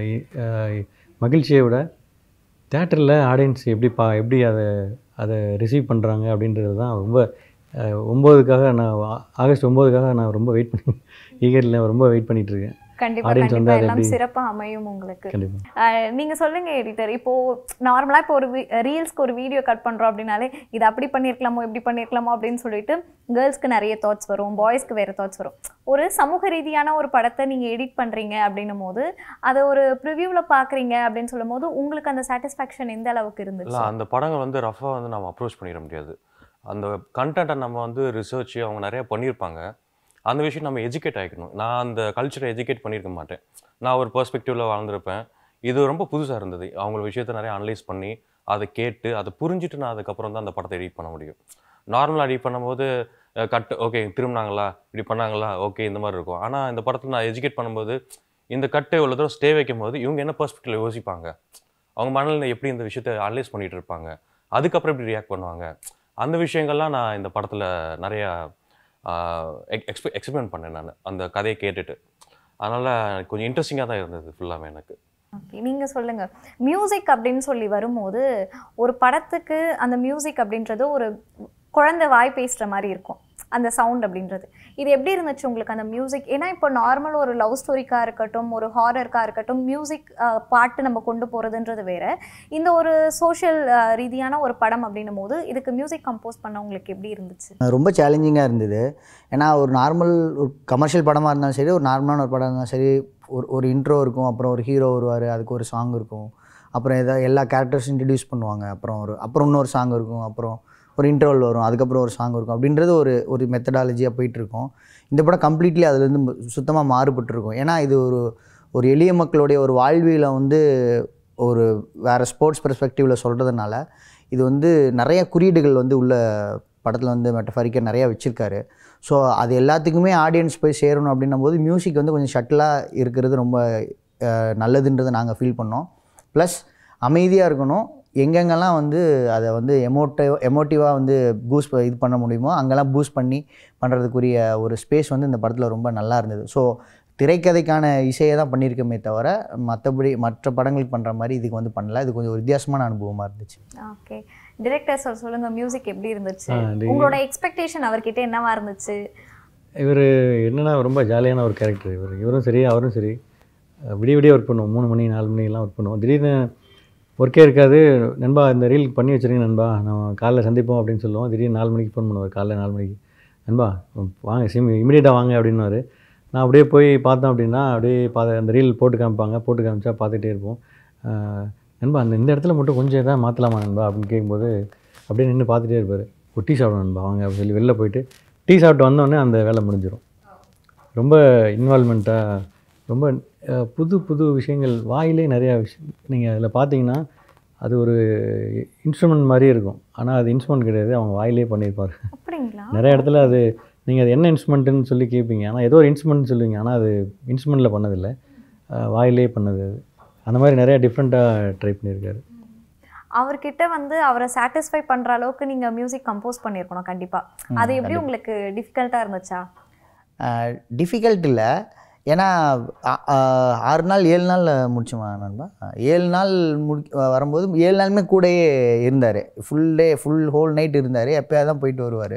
அஹ், மகிழ்ச்சியை விட தேட்டரில் ஆடியன்ஸ் எப்படி பா எப்படி அதை அதை ரிசீவ் பண்ணுறாங்க அப்படின்றது தான் ரொம்ப அஹ், ஒம்போதுக்காக நான் ஆ- ஆகஸ்ட் ஒம்போதுக்காக நான் ரொம்ப வெயிட் பண்ணி ஈகரில் ரொம்ப வெயிட் பண்ணிட்டு இருக்கேன் கண்டிப்பா Audience வந்து கண்டிப்பா அதை எல்லாம் எப்படி- சிறப்பா அமையும் உங்களுக்கு கண்டிப்பாக ஆஹ் நீங்க சொல்லுங்க எடிட்டர் இப்போ நார்மலா இப்போ ஒரு ரீல்ஸ்க்கு ஒரு வீடியோ கட் பண்றோம் அப்படின்னாலே இது அப்படி பண்ணியிருக்கலாமோ இப்படி பண்ணியிருக்கலாமோ அப்படின்னு சொல்லிட்டு கேர்ள்ஸ்க்கு நிறைய தாட்ஸ் வரும் பாய்ஸ்க்கு வேற தாட்ஸ் வரும் ஒரு சமூக ரீதியான ஒரு படத்தை நீங்க எடிட் பண்றீங்க அப்படின்னும் போது அதை ஒரு ப்ரிவியூவில் பாக்குறீங்க அப்படின்னு சொல்லும் போது உங்களுக்கு அந்த சாட்டிஸ்ஃபேக்ஷன் எந்த அளவுக்கு இல்லை இருந்துச்சு அந்த படங்கள் வந்து ரஃபாக வந்து நம்ம அப்ரோச் பண்ணிட முடியாது அந்த கண்டென்ட்டை நம்ம வந்து ரிசர்ச் அவங்க நிறைய பண்ணியிருப்பாங்க அந்த விஷயம் நம்ம எஜுகேட் ஆகிக்கணும் நான் அந்த கல்ச்சரை எஜுகேட் பண்ணியிருக்க மாட்டேன் நான் ஒரு பெர்ஸ்பெக்டிவில் வாழ்ந்திருப்பேன் இது ரொம்ப புதுசாக இருந்தது அவங்கள விஷயத்தை நிறைய அனலைஸ் பண்ணி அதை கேட்டு அதை புரிஞ்சுட்டு நான் அதுக்கப்புறம் தான் அந்த படத்தை எடிட் பண்ண முடியும் நார்மலாக எடிட் பண்ணும்போது கட் ஓகே திரும்பினாங்களா இப்படி பண்ணாங்களா ஓகே இந்த மாதிரி இருக்கும் ஆனால் இந்த படத்தில் நான் எஜுகேட் பண்ணும்போது இந்த கட்டை இவ்வளோ தூரம் ஸ்டே வைக்கும் போது இவங்க என்ன பெர்ஸ்பெக்டிவில் யோசிப்பாங்க அவங்க மனநிலை எப்படி இந்த விஷயத்தை அனலைஸ் பண்ணிட்டு இருப்பாங்க அதுக்கப்புறம் எப்படி ரியாக்ட் பண்ணுவாங்க அந்த விஷயங்கள்லாம் நான் இந்த படத்தில் நிறையா எக்ஸ்பெ எக்ஸ்பிளைன் பண்ணேன் நான் அந்த கதையை கேட்டுட்டு அதனால் கொஞ்சம் இன்ட்ரெஸ்டிங்காக தான் இருந்தது ஃபுல்லாமே எனக்கு ஓகே நீங்க சொல்லுங்க மியூசிக் அப்படின்னு சொல்லி வரும்போது ஒரு படத்துக்கு அந்த மியூசிக் அப்படின்றது ஒரு குழந்தை வாய் பேசுகிற மாதிரி இருக்கும் அந்த சவுண்ட் அப்படின்றது இது எப்படி இருந்துச்சு உங்களுக்கு அந்த மியூசிக் ஏன்னா இப்போ நார்மல் ஒரு லவ் ஸ்டோரிக்காக இருக்கட்டும் ஒரு ஹாரருக்காக இருக்கட்டும் மியூசிக் பாட்டு நம்ம கொண்டு போகிறதுன்றது வேற இந்த ஒரு சோஷியல் ரீதியான ஒரு படம் அப்படின்னும் போது இதுக்கு மியூசிக் கம்போஸ் பண்ண உங்களுக்கு எப்படி இருந்துச்சு ரொம்ப சேலஞ்சிங்காக இருந்தது ஏன்னா ஒரு நார்மல் ஒரு கமர்ஷியல் படமாக இருந்தாலும் சரி ஒரு நார்மலான ஒரு படம் இருந்தாலும் சரி ஒரு ஒரு இன்ட்ரோ இருக்கும் அப்புறம் ஒரு ஹீரோ வருவார் அதுக்கு ஒரு சாங் இருக்கும் அப்புறம் ஏதாவது எல்லா கேரக்டர்ஸும் இன்ட்ரடியூஸ் பண்ணுவாங்க அப்புறம் ஒரு அப்புறம் இன்னொரு சாங் இருக்கும் அப்புறம் ஒரு இன்டர்வல் வரும் அதுக்கப்புறம் ஒரு சாங் இருக்கும் அப்படின்றது ஒரு ஒரு மெத்தடாலஜியாக போயிட்டுருக்கும் இந்த படம் கம்ப்ளீட்லி அதுலேருந்து சுத்தமாக மாறுபட்டிருக்கும் ஏன்னா இது ஒரு ஒரு எளிய மக்களுடைய ஒரு வாழ்வியலை வந்து ஒரு வேறு ஸ்போர்ட்ஸ் பெர்ஸ்பெக்டிவில் சொல்கிறதுனால இது வந்து நிறைய குறியீடுகள் வந்து உள்ள படத்தில் வந்து மெட்டஃபரிக்க நிறையா வச்சுருக்காரு ஸோ அது எல்லாத்துக்குமே ஆடியன்ஸ் போய் சேரணும் அப்படின்னும் போது மியூசிக் வந்து கொஞ்சம் ஷட்டிலாக இருக்கிறது ரொம்ப அஹ், நல்லதுன்றதை நாங்கள் ஃபீல் பண்ணோம் ப்ளஸ் அமைதியாக இருக்கணும் எங்கெங்கெல்லாம் வந்து அதை வந்து எமோட்டிவ் எமோட்டிவாக வந்து பூஸ்ட் இது பண்ண முடியுமோ அங்கெல்லாம் பூஸ்ட் பண்ணி பண்ணுறதுக்குரிய ஒரு ஸ்பேஸ் வந்து இந்த படத்தில் ரொம்ப நல்லா இருந்தது ஸோ திரைக்கதைக்கான இசையை தான் பண்ணியிருக்கோமே தவிர மற்றபடி மற்ற படங்களுக்கு பண்ணுற மாதிரி இதுக்கு வந்து பண்ணல இது கொஞ்சம் ஒரு வித்தியாசமான அனுபவமாக இருந்துச்சு ஓகே டிரெக்டர் சார் சொல்லுங்க மியூசிக் எப்படி இருந்துச்சு ஆ, இது- உங்களோட எக்ஸ்பெக்டேஷன் அவர்கிட்ட என்னவா இருந்துச்சு இவர் என்னன்னா ரொம்ப ஜாலியான ஒரு கேரக்டர் இவர் இவரும் சரி அவரும் சரி அஹ் விடிய விடிய ஒர்க் பண்ணுவோம் மூணு மணி நாலு மணிலாம் ஒர்க் பண்ணுவோம் திடீர்னு ஒர்க்கே இருக்காது நண்பா இந்த ரீல் பண்ணி வச்சிருங்க நண்பா நம்ம காலைல சந்திப்போம் அப்படின்னு சொல்லுவோம் திடீர்னு நாலு மணிக்கு ஃபோன் பண்ணுவார் காலைல நாலு மணிக்கு நண்பா வாங்க சிம் இமீடியட்டாக வாங்க அப்படின்னுவார் நான் அப்படியே போய் பார்த்தோம் அப்படின்னா அப்படியே பார்த்து அந்த ரீல் போட்டு காமிப்பாங்க போட்டு காமிச்சா பார்த்துட்டே இருப்போம் அஹ் நண்பா அந்த இந்த இடத்துல மட்டும் கொஞ்சம் எதாவது மாற்றலாமா நண்பா அப்படின்னு கேட்கும்போது அப்படியே நின்று பார்த்துட்டே இருப்பார் ஒரு டீ சாப்பிடும் நண்பா வாங்க அப்படின்னு சொல்லி வெளில போயிட்டு டீ சாப்பிட்டு வந்தோடனே அந்த வேலை முடிஞ்சிடும் ரொம்ப இன்வால்மெண்ட்டாக ரொம்ப அஹ், புது புது விஷயங்கள் வாயிலே நிறையா விஷயம் நீங்கள் அதில் பார்த்தீங்கன்னா அது ஒரு இன்ஸ்ட்ருமெண்ட் மாதிரி இருக்கும் ஆனால் அது இன்ஸ்ட்ருமெண்ட் கிடையாது அவங்க வாயிலே பண்ணியிருப்பார் அப்படிங்களா நிறைய இடத்துல அது நீங்கள் அது என்ன இன்ஸ்ட்ருமெண்ட்டுன்னு சொல்லி கேட்பீங்க ஆனால் ஏதோ ஒரு இன்ஸ்ட்ருமெண்ட் சொல்லுவீங்க ஆனால் அது இன்ஸ்ட்ருமெண்ட்டில் பண்ணதில்லை அஹ், வாயிலே பண்ணது அது அந்த மாதிரி நிறையா டிஃப்ரெண்ட்டாக ட்ரை பண்ணியிருக்காரு அவர்கிட்ட வந்து அவரை சாட்டிஸ்ஃபை பண்ற அளவுக்கு நீங்க மியூசிக் கம்போஸ் பண்ணியிருக்கணும் கண்டிப்பா அது எப்படி உங்களுக்கு டிஃபிகல்ட்டா இருந்துச்சா டிஃபிகல்ட் இல்லை ஏன்னா ஆ- ஆ- ஆறு நாள் ஏழு நாள் முடிச்சோமா நண்பா ஏழு நாள் முடி வரும்போது ஏழு நாளுமே கூடயே இருந்தார் full day full whole night இருந்தார் எப்போயாவது தான் போயிட்டு வருவார்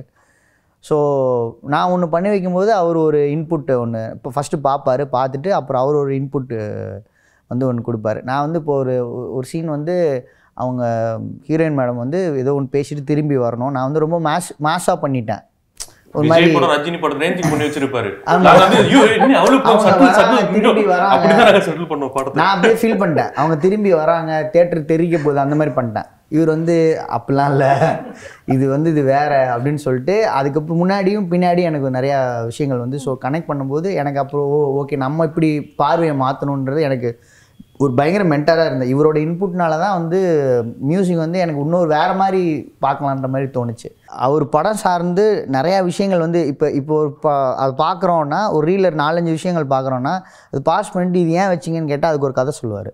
ஸோ நான் ஒன்று பண்ணி வைக்கும்போது அவர் ஒரு இன்புட் ஒன்று இப்போ ஃபஸ்ட்டு பார்ப்பாரு பார்த்துட்டு அப்புறம் அவர் ஒரு இன்புட்டு வந்து ஒன்று கொடுப்பாரு நான் வந்து இப்போ ஒரு ஒரு சீன் வந்து அவங்க ஹீரோயின் மேடம் வந்து ஏதோ ஒன்று பேசிட்டு திரும்பி வரணும் நான் வந்து ரொம்ப மேஷ் மேஷாக பண்ணிட்டேன் ஒரு மாதிரி விஜய் படம் ரஜினி படம் ரேஞ்சுக்கு பண்ணி வச்சிருப்பாரு ஆமா. நாங்க வந்து ஐயோ என்ன அவ்வளவு அவங்க சட்டில் வராங்க, சட்டில் திரும்பி வராங்க. அப்படிதான் நாங்க செட்டில் பண்ணுவோம் படத்தை நான் அப்படியே ஃபீல் பண்ணிட்டேன் அவங்க திரும்பி வராங்க தேட்டர் தெரிக்க போகுது அந்த மாதிரி பண்ணிட்டேன் இவர் வந்து அப்படிலாம் இல்லை இது வந்து இது வேற அப்படின்னு சொல்லிட்டு அதுக்கப்புறம் முன்னாடியும் பின்னாடியும் எனக்கு நிறையா விஷயங்கள் வந்து ஸோ கனெக்ட் பண்ணும்போது எனக்கு அப்புறம் ஓ ஓகே நம்ம இப்படி பார்வையை மாற்றணுன்றது எனக்கு ஒரு பயங்கர மென்டராக இருந்தேன் இவரோட இன்புட்னால தான் வந்து மியூசிக் வந்து எனக்கு இன்னொரு வேறு மாதிரி பார்க்கலான்ற மாதிரி தோணுச்சு அவர் படம் சார்ந்து நிறையா விஷயங்கள் வந்து இப்போ இப்போ ஒரு பா அது பார்க்குறோன்னா ஒரு ரீலர் நாலஞ்சு விஷயங்கள் பார்க்குறோன்னா அது பாஸ் பண்ணிட்டு இது ஏன் வச்சிங்கன்னு கேட்டால் அதுக்கு ஒரு கதை சொல்லுவார்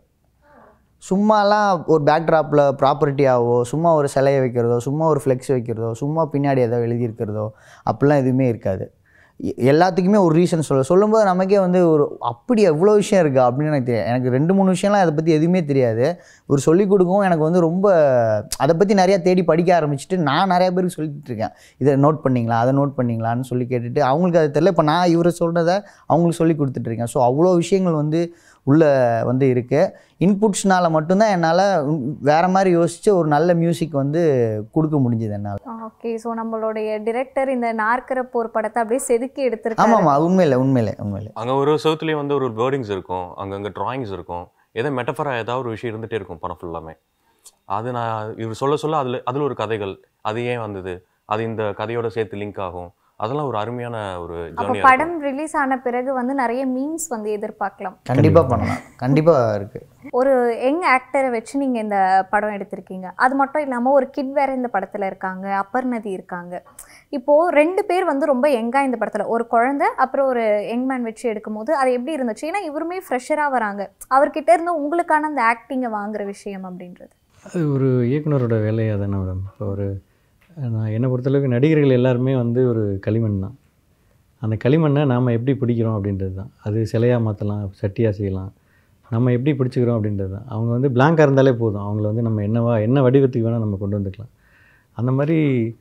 சும்மாலாம் ஒரு பேக்ட்ராப்பில் ப்ராப்பர்ட்டியாவோ சும்மா ஒரு சிலையை வைக்கிறதோ சும்மா ஒரு ஃப்ளெக்ஸ் வைக்கிறதோ சும்மா பின்னாடி ஏதோ எழுதியிருக்கிறதோ அப்படிலாம் எதுவுமே இருக்காது எ- எல்லாத்துக்குமே ஒரு ரீசன் சொல்ல சொல்லும்போது நமக்கே வந்து ஒரு அப்படி எவ்வளோ விஷயம் இருக்கா அப்படின்னு எனக்கு தெரியாது எனக்கு ரெண்டு மூணு விஷயம்லாம் அதை பற்றி எதுவுமே தெரியாது ஒரு சொல்லிக் கொடுக்கவும் எனக்கு வந்து ரொம்ப அதை பற்றி நிறையா தேடி படிக்க ஆரம்பிச்சுட்டு நான் நிறைய பேருக்கு சொல்லிட்டு இருக்கேன் இதை நோட் பண்ணீங்களா அதை நோட் பண்ணீங்களான்னு சொல்லி கேட்டுட்டு அவங்களுக்கு அது தெரியல இப்போ நான் இவரை சொல்கிறத அவங்களுக்கு சொல்லி கொடுத்துட்ருக்கேன் ஸோ அவ்வளோ விஷயங்கள் வந்து உள்ளே வந்து இருக்குது இன்புட்ஸ்னால மட்டும்தான் என்னால் வேறு மாதிரி யோசித்து ஒரு நல்ல மியூசிக் வந்து கொடுக்க முடிஞ்சுது என்னால் ஓகே ஸோ நம்மளுடைய டிரெக்டர் இந்த நாற்கர போர் படத்தை அப்படியே செதுக்கி எடுத்திருக்காரு ஆமாம்மா உண்மையில உண்மையில உண்மையில அங்க ஒரு செவத்துலேயே வந்து ஒரு வேர்டிங்ஸ் இருக்கும் அங்கங்க டிராயிங்ஸ் இருக்கும் ஏதோ மெட்டஃபரா ஏதாவது ஒரு விஷயம் இருந்துட்டே இருக்கும் படம் ஃபுல்லாமே அது நான் இவர் சொல்ல சொல்ல அதுல அதுல ஒரு கதைகள் அது ஏன் வந்தது அது இந்த கதையோட சேர்த்து லிங்க் ஆகும் அதெல்லாம் ஒரு அருமையான ஒரு அப்போ ஜேர்னியா படம் ரிலீஸ் ஆன பிறகு வந்து நிறைய மீம்ஸ் வந்து எதிர்பார்க்கலாம் கண்டிப்பாக பண்ணலாம் கண்டிப்பாக இருக்குது ஒரு யங் ஆக்டரை வச்சு நீங்கள் இந்த படம் எடுத்திருக்கீங்க அது மட்டும் இல்லாமல் ஒரு கிட் வேற இந்த படத்தில் இருக்காங்க அப்பர்நதி இருக்காங்க இப்போது ரெண்டு பேர் வந்து ரொம்ப யங்காக இந்த படத்தில் ஒரு குழந்தை அப்புறம் ஒரு யங் மேன் வச்சு எடுக்கும்போது அது எப்படி இருந்துச்சு ஏன்னா இவருமே ஃப்ரெஷராக வராங்க அவர்கிட்ட இருந்து உங்களுக்கான அந்த ஆக்டிங்கை வாங்குற விஷயம் அப்படின்றது அது ஒரு இயக்குனரோட வேலையாக தானே மேடம் இப்போ ஒரு நான் என்னை பொறுத்தளவுக்கு நடிகர்கள் எல்லாருமே வந்து ஒரு களிமண் தான் அந்த களிமண்ணை நாம் எப்படி பிடிக்கிறோம் அப்படின்றது தான் அது சிலையாக மாற்றலாம் சட்டியாக செய்யலாம் நம்ம எப்படி பிடிச்சிக்கிறோம் அப்படின்றது தான் அவங்க வந்து பிளாங்காக இருந்தாலே போதும் அவங்கள வந்து நம்ம என்னவா என்ன வடிவத்துக்கு வேணால் நம்ம கொண்டு வந்துக்கலாம் அந்த மாதிரி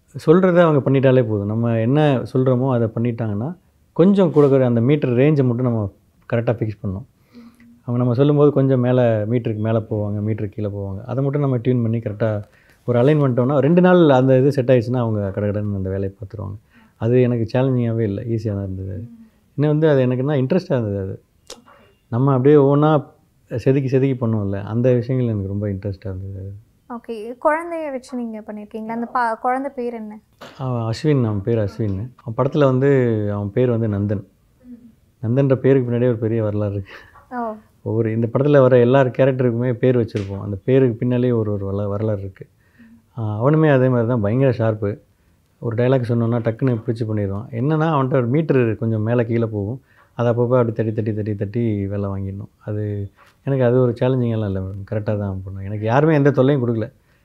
சொல்கிறத அவங்க பண்ணிட்டாலே போதும் நம்ம என்ன சொல்கிறோமோ அதை பண்ணிட்டாங்கன்னா கொஞ்சம் கூட கூட அந்த மீட்டர் ரேஞ்சை மட்டும் நம்ம கரெக்டாக ஃபிக்ஸ் பண்ணணும் அவங்க நம்ம சொல்லும்போது கொஞ்சம் மேலே மீட்டருக்கு மேலே போவாங்க மீட்டருக்கு கீழே போவாங்க அதை மட்டும் நம்ம டியூன் பண்ணி கரெக்டாக ஒரு அலைன் பண்ணிட்டோம்னா ரெண்டு நாள் அந்த இது செட் ஆயிடுச்சுன்னா அவங்க கடகடன்னு அந்த வேலையை பார்த்துருவாங்க அது எனக்கு சேலஞ்சிங்காகவே இல்லை ஈஸியாக தான் இருந்தது அது இன்னும் வந்து அது எனக்கு என்ன இன்ட்ரெஸ்ட்டாக இருந்தது அது நம்ம அப்படியே ஒவ்வொன்றா செதுக்கி செதுக்கி பண்ணுவோம்ல அந்த விஷயங்கள் எனக்கு ரொம்ப இன்ட்ரெஸ்ட்டாக இருந்தது ஓகே குழந்தைய வச்சு நீங்கள் பண்ணியிருக்கீங்களா அந்த பா குழந்தை பேர் என்ன அவன் அஸ்வின் அவன் பேர் அஸ்வின் அவன் படத்தில் வந்து அவன் பேர் வந்து நந்தன் நந்தன்ற பேருக்கு பின்னாடியே ஒரு பெரிய வரலாறு இருக்குது ஓ ஒவ்வொரு இந்த படத்தில் வர எல்லா கேரக்டருக்குமே பேர் வச்சுருப்போம் அந்த பேருக்கு பின்னாலே ஒரு ஒரு வரலா வரலாறு இருக்குது அவனுமே அதே மாதிரி தான் பயங்கர ஷார்ப்பு ஒரு டைலாக் சொன்னோன்னா டக்குன்னு பிடிச்சி பண்ணிடுவான் என்னன்னா அவன்கிட்ட ஒரு மீட்ரு கொஞ்சம் மேலே கீழே போகும் அதை அப்பப்போ அப்படி தட்டி தட்டி தட்டி தட்டி வேலை வாங்கிடணும் அது எனக்கு அது ஒரு சேலஞ்சிங்கெல்லாம் இல்லை கரெக்டாக தான் பண்ணோம் எனக்கு யாருமே எந்த தொல்லையும் கொடுக்கல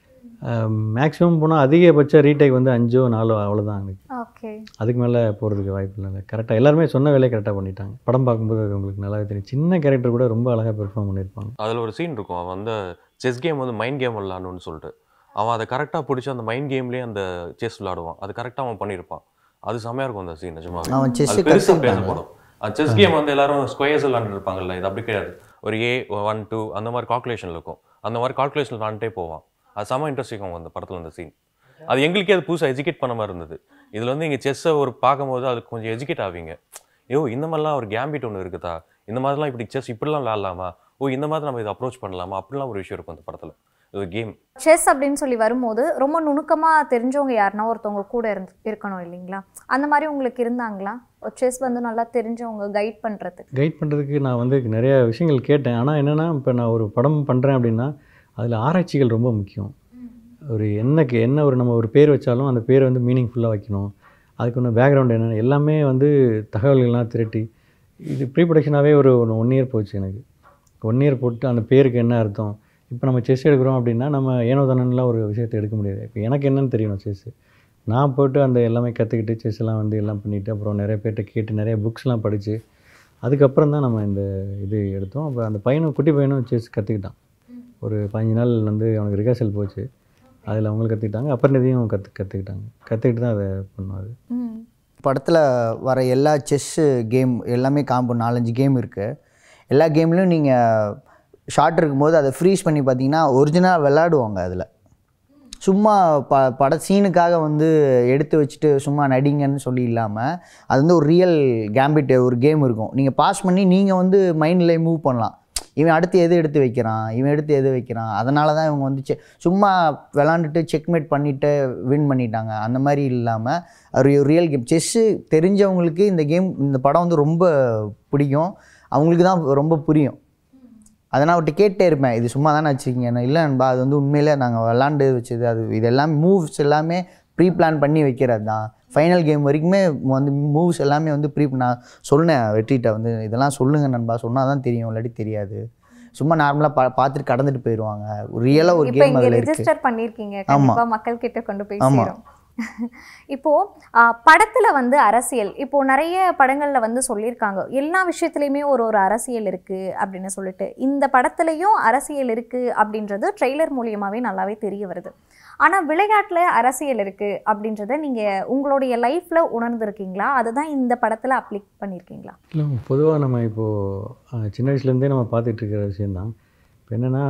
மேக்ஸிமம் போனால் அதிகபட்ச ரீடேக் வந்து அஞ்சோ நாலோ அவ்வளோதான் எனக்கு ஓகே அதுக்கு மேலே போகிறதுக்கு வாய்ப்பு இல்லை கரெக்டாக எல்லாருமே சொன்ன வேலையை கரெக்டாக பண்ணிட்டாங்க படம் பார்க்கும்போது அது உங்களுக்கு நல்லாவே தெரியும் சின்ன கேரக்டர் கூட ரொம்ப அழகாக பெர்ஃபார்ம் பண்ணியிருப்பாங்க அதில் ஒரு சீன் இருக்கும் அவன் வந்து செஸ் கேம் வந்து மைண்ட் கேம் விளாடணும்னு சொல்லிட்டு அவன் அதை கரெக்டாக பிடிச்சி அந்த மைண்ட் கேம்லேயே அந்த செஸ் விளாடுவான் அது கரெக்டாக அவன் பண்ணியிருப்பான் அது செம்மையாக இருக்கும் அந்த சீன் நிஜமாவே அவன் chess அது பெருசாக கத்துக்கிட்டாங்க. பேசப்படும் செஸ் கேம் வந்து எல்லாரும் ஸ்கொயர்ஸ் விளாண்டுட்டு இருப்பாங்கல்ல இது அப்படி கிடையாது ஒரு ஏ ஒன் டூ அந்த மாதிரி கால்குலேஷன் இருக்கும் அந்த மாதிரி கால்குலேஷன் விளாண்டுட்டே போவான் அது செம்ம இன்ட்ரெஸ்டிங் இருக்கும் அந்த படத்தில் அந்த சீன் அது எங்களுக்கே அது புதுசாக எஜுகேட் பண்ண மாதிரி இருந்தது இதில் வந்து இங்கே செஸ்ஸை ஒரு பார்க்கும்போது அது கொஞ்சம் எஜுகேட் ஆவீங்க ஐயோ இந்த மாதிரிலாம் ஒரு கேம்பிட் ஒன்று இருக்குதா இந்த மாதிரிலாம் இப்படி செஸ் இப்படிலாம் விளாட்லாமா ஓ இந்த மாதிரி நம்ம இதை அப்ரோச் பண்ணலாமா அப்படிலாம் ஒரு விஷயம் இருக்கும் அந்த படத்தில் இது கேம் செஸ் அப்படின்னு சொல்லி வரும்போது ரொம்ப நுணுக்கமாக தெரிஞ்சவங்க யாருன்னா ஒருத்தவங்க கூட இருந்து இருக்கணும் இல்லைங்களா அந்த மாதிரி உங்களுக்கு இருந்தாங்களா செஸ் வந்து நல்லா தெரிஞ்சவங்க கைட் பண்ணுறதுக்கு கைட் பண்ணுறதுக்கு நான் வந்து நிறைய விஷயங்கள் கேட்டேன் ஆனால் என்னென்னா இப்போ நான் ஒரு படம் பண்ணுறேன் அப்படின்னா அதில் ஆராய்ச்சிகள் ரொம்ப முக்கியம் ஒரு என்னக்கு என்ன ஒரு நம்ம ஒரு பேர் வச்சாலும் அந்த பேரை வந்து மீனிங்ஃபுல்லாக வைக்கணும் அதுக்கு ஒன்று பேக்ரவுண்ட் என்னென்ன எல்லாமே வந்து தகவல்கள்லாம் திரட்டி இது ப்ரீ ப்ரொடக்ஷனாகவே ஒரு ஒன் இயர் போச்சு எனக்கு ஒன் இயர் போட்டு அந்த பேருக்கு என்ன அர்த்தம் இப்போ நம்ம செஸ் எடுக்கிறோம் அப்படின்னா நம்ம ஏனோ தானன்லாம் ஒரு விஷயத்தை எடுக்க முடியாது இப்போ எனக்கு என்னன்னு தெரியணும் செஸ்ஸு நான் போட்டு அந்த எல்லாமே கற்றுக்கிட்டு செஸ் எல்லாம் வந்து எல்லாம் பண்ணிவிட்டு அப்புறம் நிறைய பேர்கிட்ட கேட்டு நிறைய புக்ஸ்லாம் படித்து அதுக்கப்புறம் தான் நம்ம இந்த இது எடுத்தோம் அப்புறம் அந்த பையனும் குட்டி பையனும் செஸ் கற்றுக்கிட்டான் ஒரு பதினஞ்சு நாள் வந்து அவனுக்கு ரிஹர்சல் போச்சு அதில் அவங்களும் கற்றுக்கிட்டாங்க அப்புறம் இதையும் கற்று கற்றுக்கிட்டாங்க கற்றுக்கிட்டு தான் அதை பண்ணுவாது ம் படத்தில் வர எல்லா செஸ்ஸு கேம் எல்லாமே காம்போ நாலஞ்சு கேம் இருக்குது எல்லா கேம்லையும் நீங்கள் ஷார்ட் இருக்கும்போது அதை ஃப்ரீஸ் பண்ணி பார்த்தீங்கன்னா ஒரிஜினலாக விளாடுவாங்க அதில் சும்மா ப பட சீனுக்காக வந்து எடுத்து வச்சுட்டு சும்மா நடிங்கன்னு சொல்லி இல்லாமல் அது வந்து ஒரு ரியல் கேம்பிட் ஒரு கேம் இருக்கும் நீங்கள் பாஸ் பண்ணி நீங்கள் வந்து மைண்டில் மூவ் பண்ணலாம் இவன் அடுத்து எது எடுத்து வைக்கிறான் இவன் எடுத்து எது வைக்கிறான் அதனால தான் இவங்க வந்து செ சும்மா விளாண்டுட்டு செக்மேட் பண்ணிவிட்டு வின் பண்ணிட்டாங்க அந்த மாதிரி இல்லாமல் ஒரு ரியல் கேம் செஸ்ஸு தெரிஞ்சவங்களுக்கு இந்த கேம் இந்த படம் வந்து ரொம்ப பிடிக்கும் அவங்களுக்கு தான் ரொம்ப புரியும் அதை நான் அவர்கிட்ட கேட்டே இருப்பேன் இது சும்மா தானே வச்சுருக்கீங்க நான் இல்லை நண்பா அது வந்து உண்மையிலே நாங்கள் விளாண்டு வச்சது அது இது எல்லாமே மூவ்ஸ் எல்லாமே ப்ரீ பிளான் பண்ணி வைக்கிறது தான் ஃபைனல் கேம் வரைக்குமே வந்து மூவ்ஸ் எல்லாமே வந்து ப்ரீ நான் சொன்னேன் வெற்றிட்ட வந்து இதெல்லாம் சொல்லுங்கள் நண்பா சொன்னால் தான் தெரியும் இல்லாட்டி தெரியாது சும்மா நார்மலாக பா பார்த்துட்டு கடந்துட்டு போயிடுவாங்க ரியலாக ஒரு இப்போ கேம் இங்கே அதில் இருக்குது ரெஜிஸ்டர் பண்ணியிருக்கீங்க கண்டிப்பாக மக்கள் கிட்ட கொண்டு போய் ஆமா. சேரும் இப்போ ஆ, படத்துல வந்து அரசியல் இப்போ நிறைய படங்கள்ல வந்து சொல்லியிருக்காங்க எல்லா விஷயத்துலையுமே ஒரு ஒரு அரசியல் இருக்கு அப்படின்னு சொல்லிட்டு இந்த படத்துலயும் அரசியல் இருக்கு அப்படின்றது ட்ரெய்லர் மூலியமாவே நல்லாவே தெரிய வருது ஆனா விளையாட்டுல அரசியல் இருக்கு அப்படின்றத நீங்க உங்களுடைய லைஃப்ல உணர்ந்திருக்கீங்களா அதுதான் இந்த படத்துல அப்ளிக் பண்ணியிருக்கீங்களா இல்லை பொதுவாக நம்ம இப்போது சின்ன வயசுலேருந்தே நம்ம பார்த்துட்டு இருக்கிற விஷயந்தான் இப்போ என்னென்னா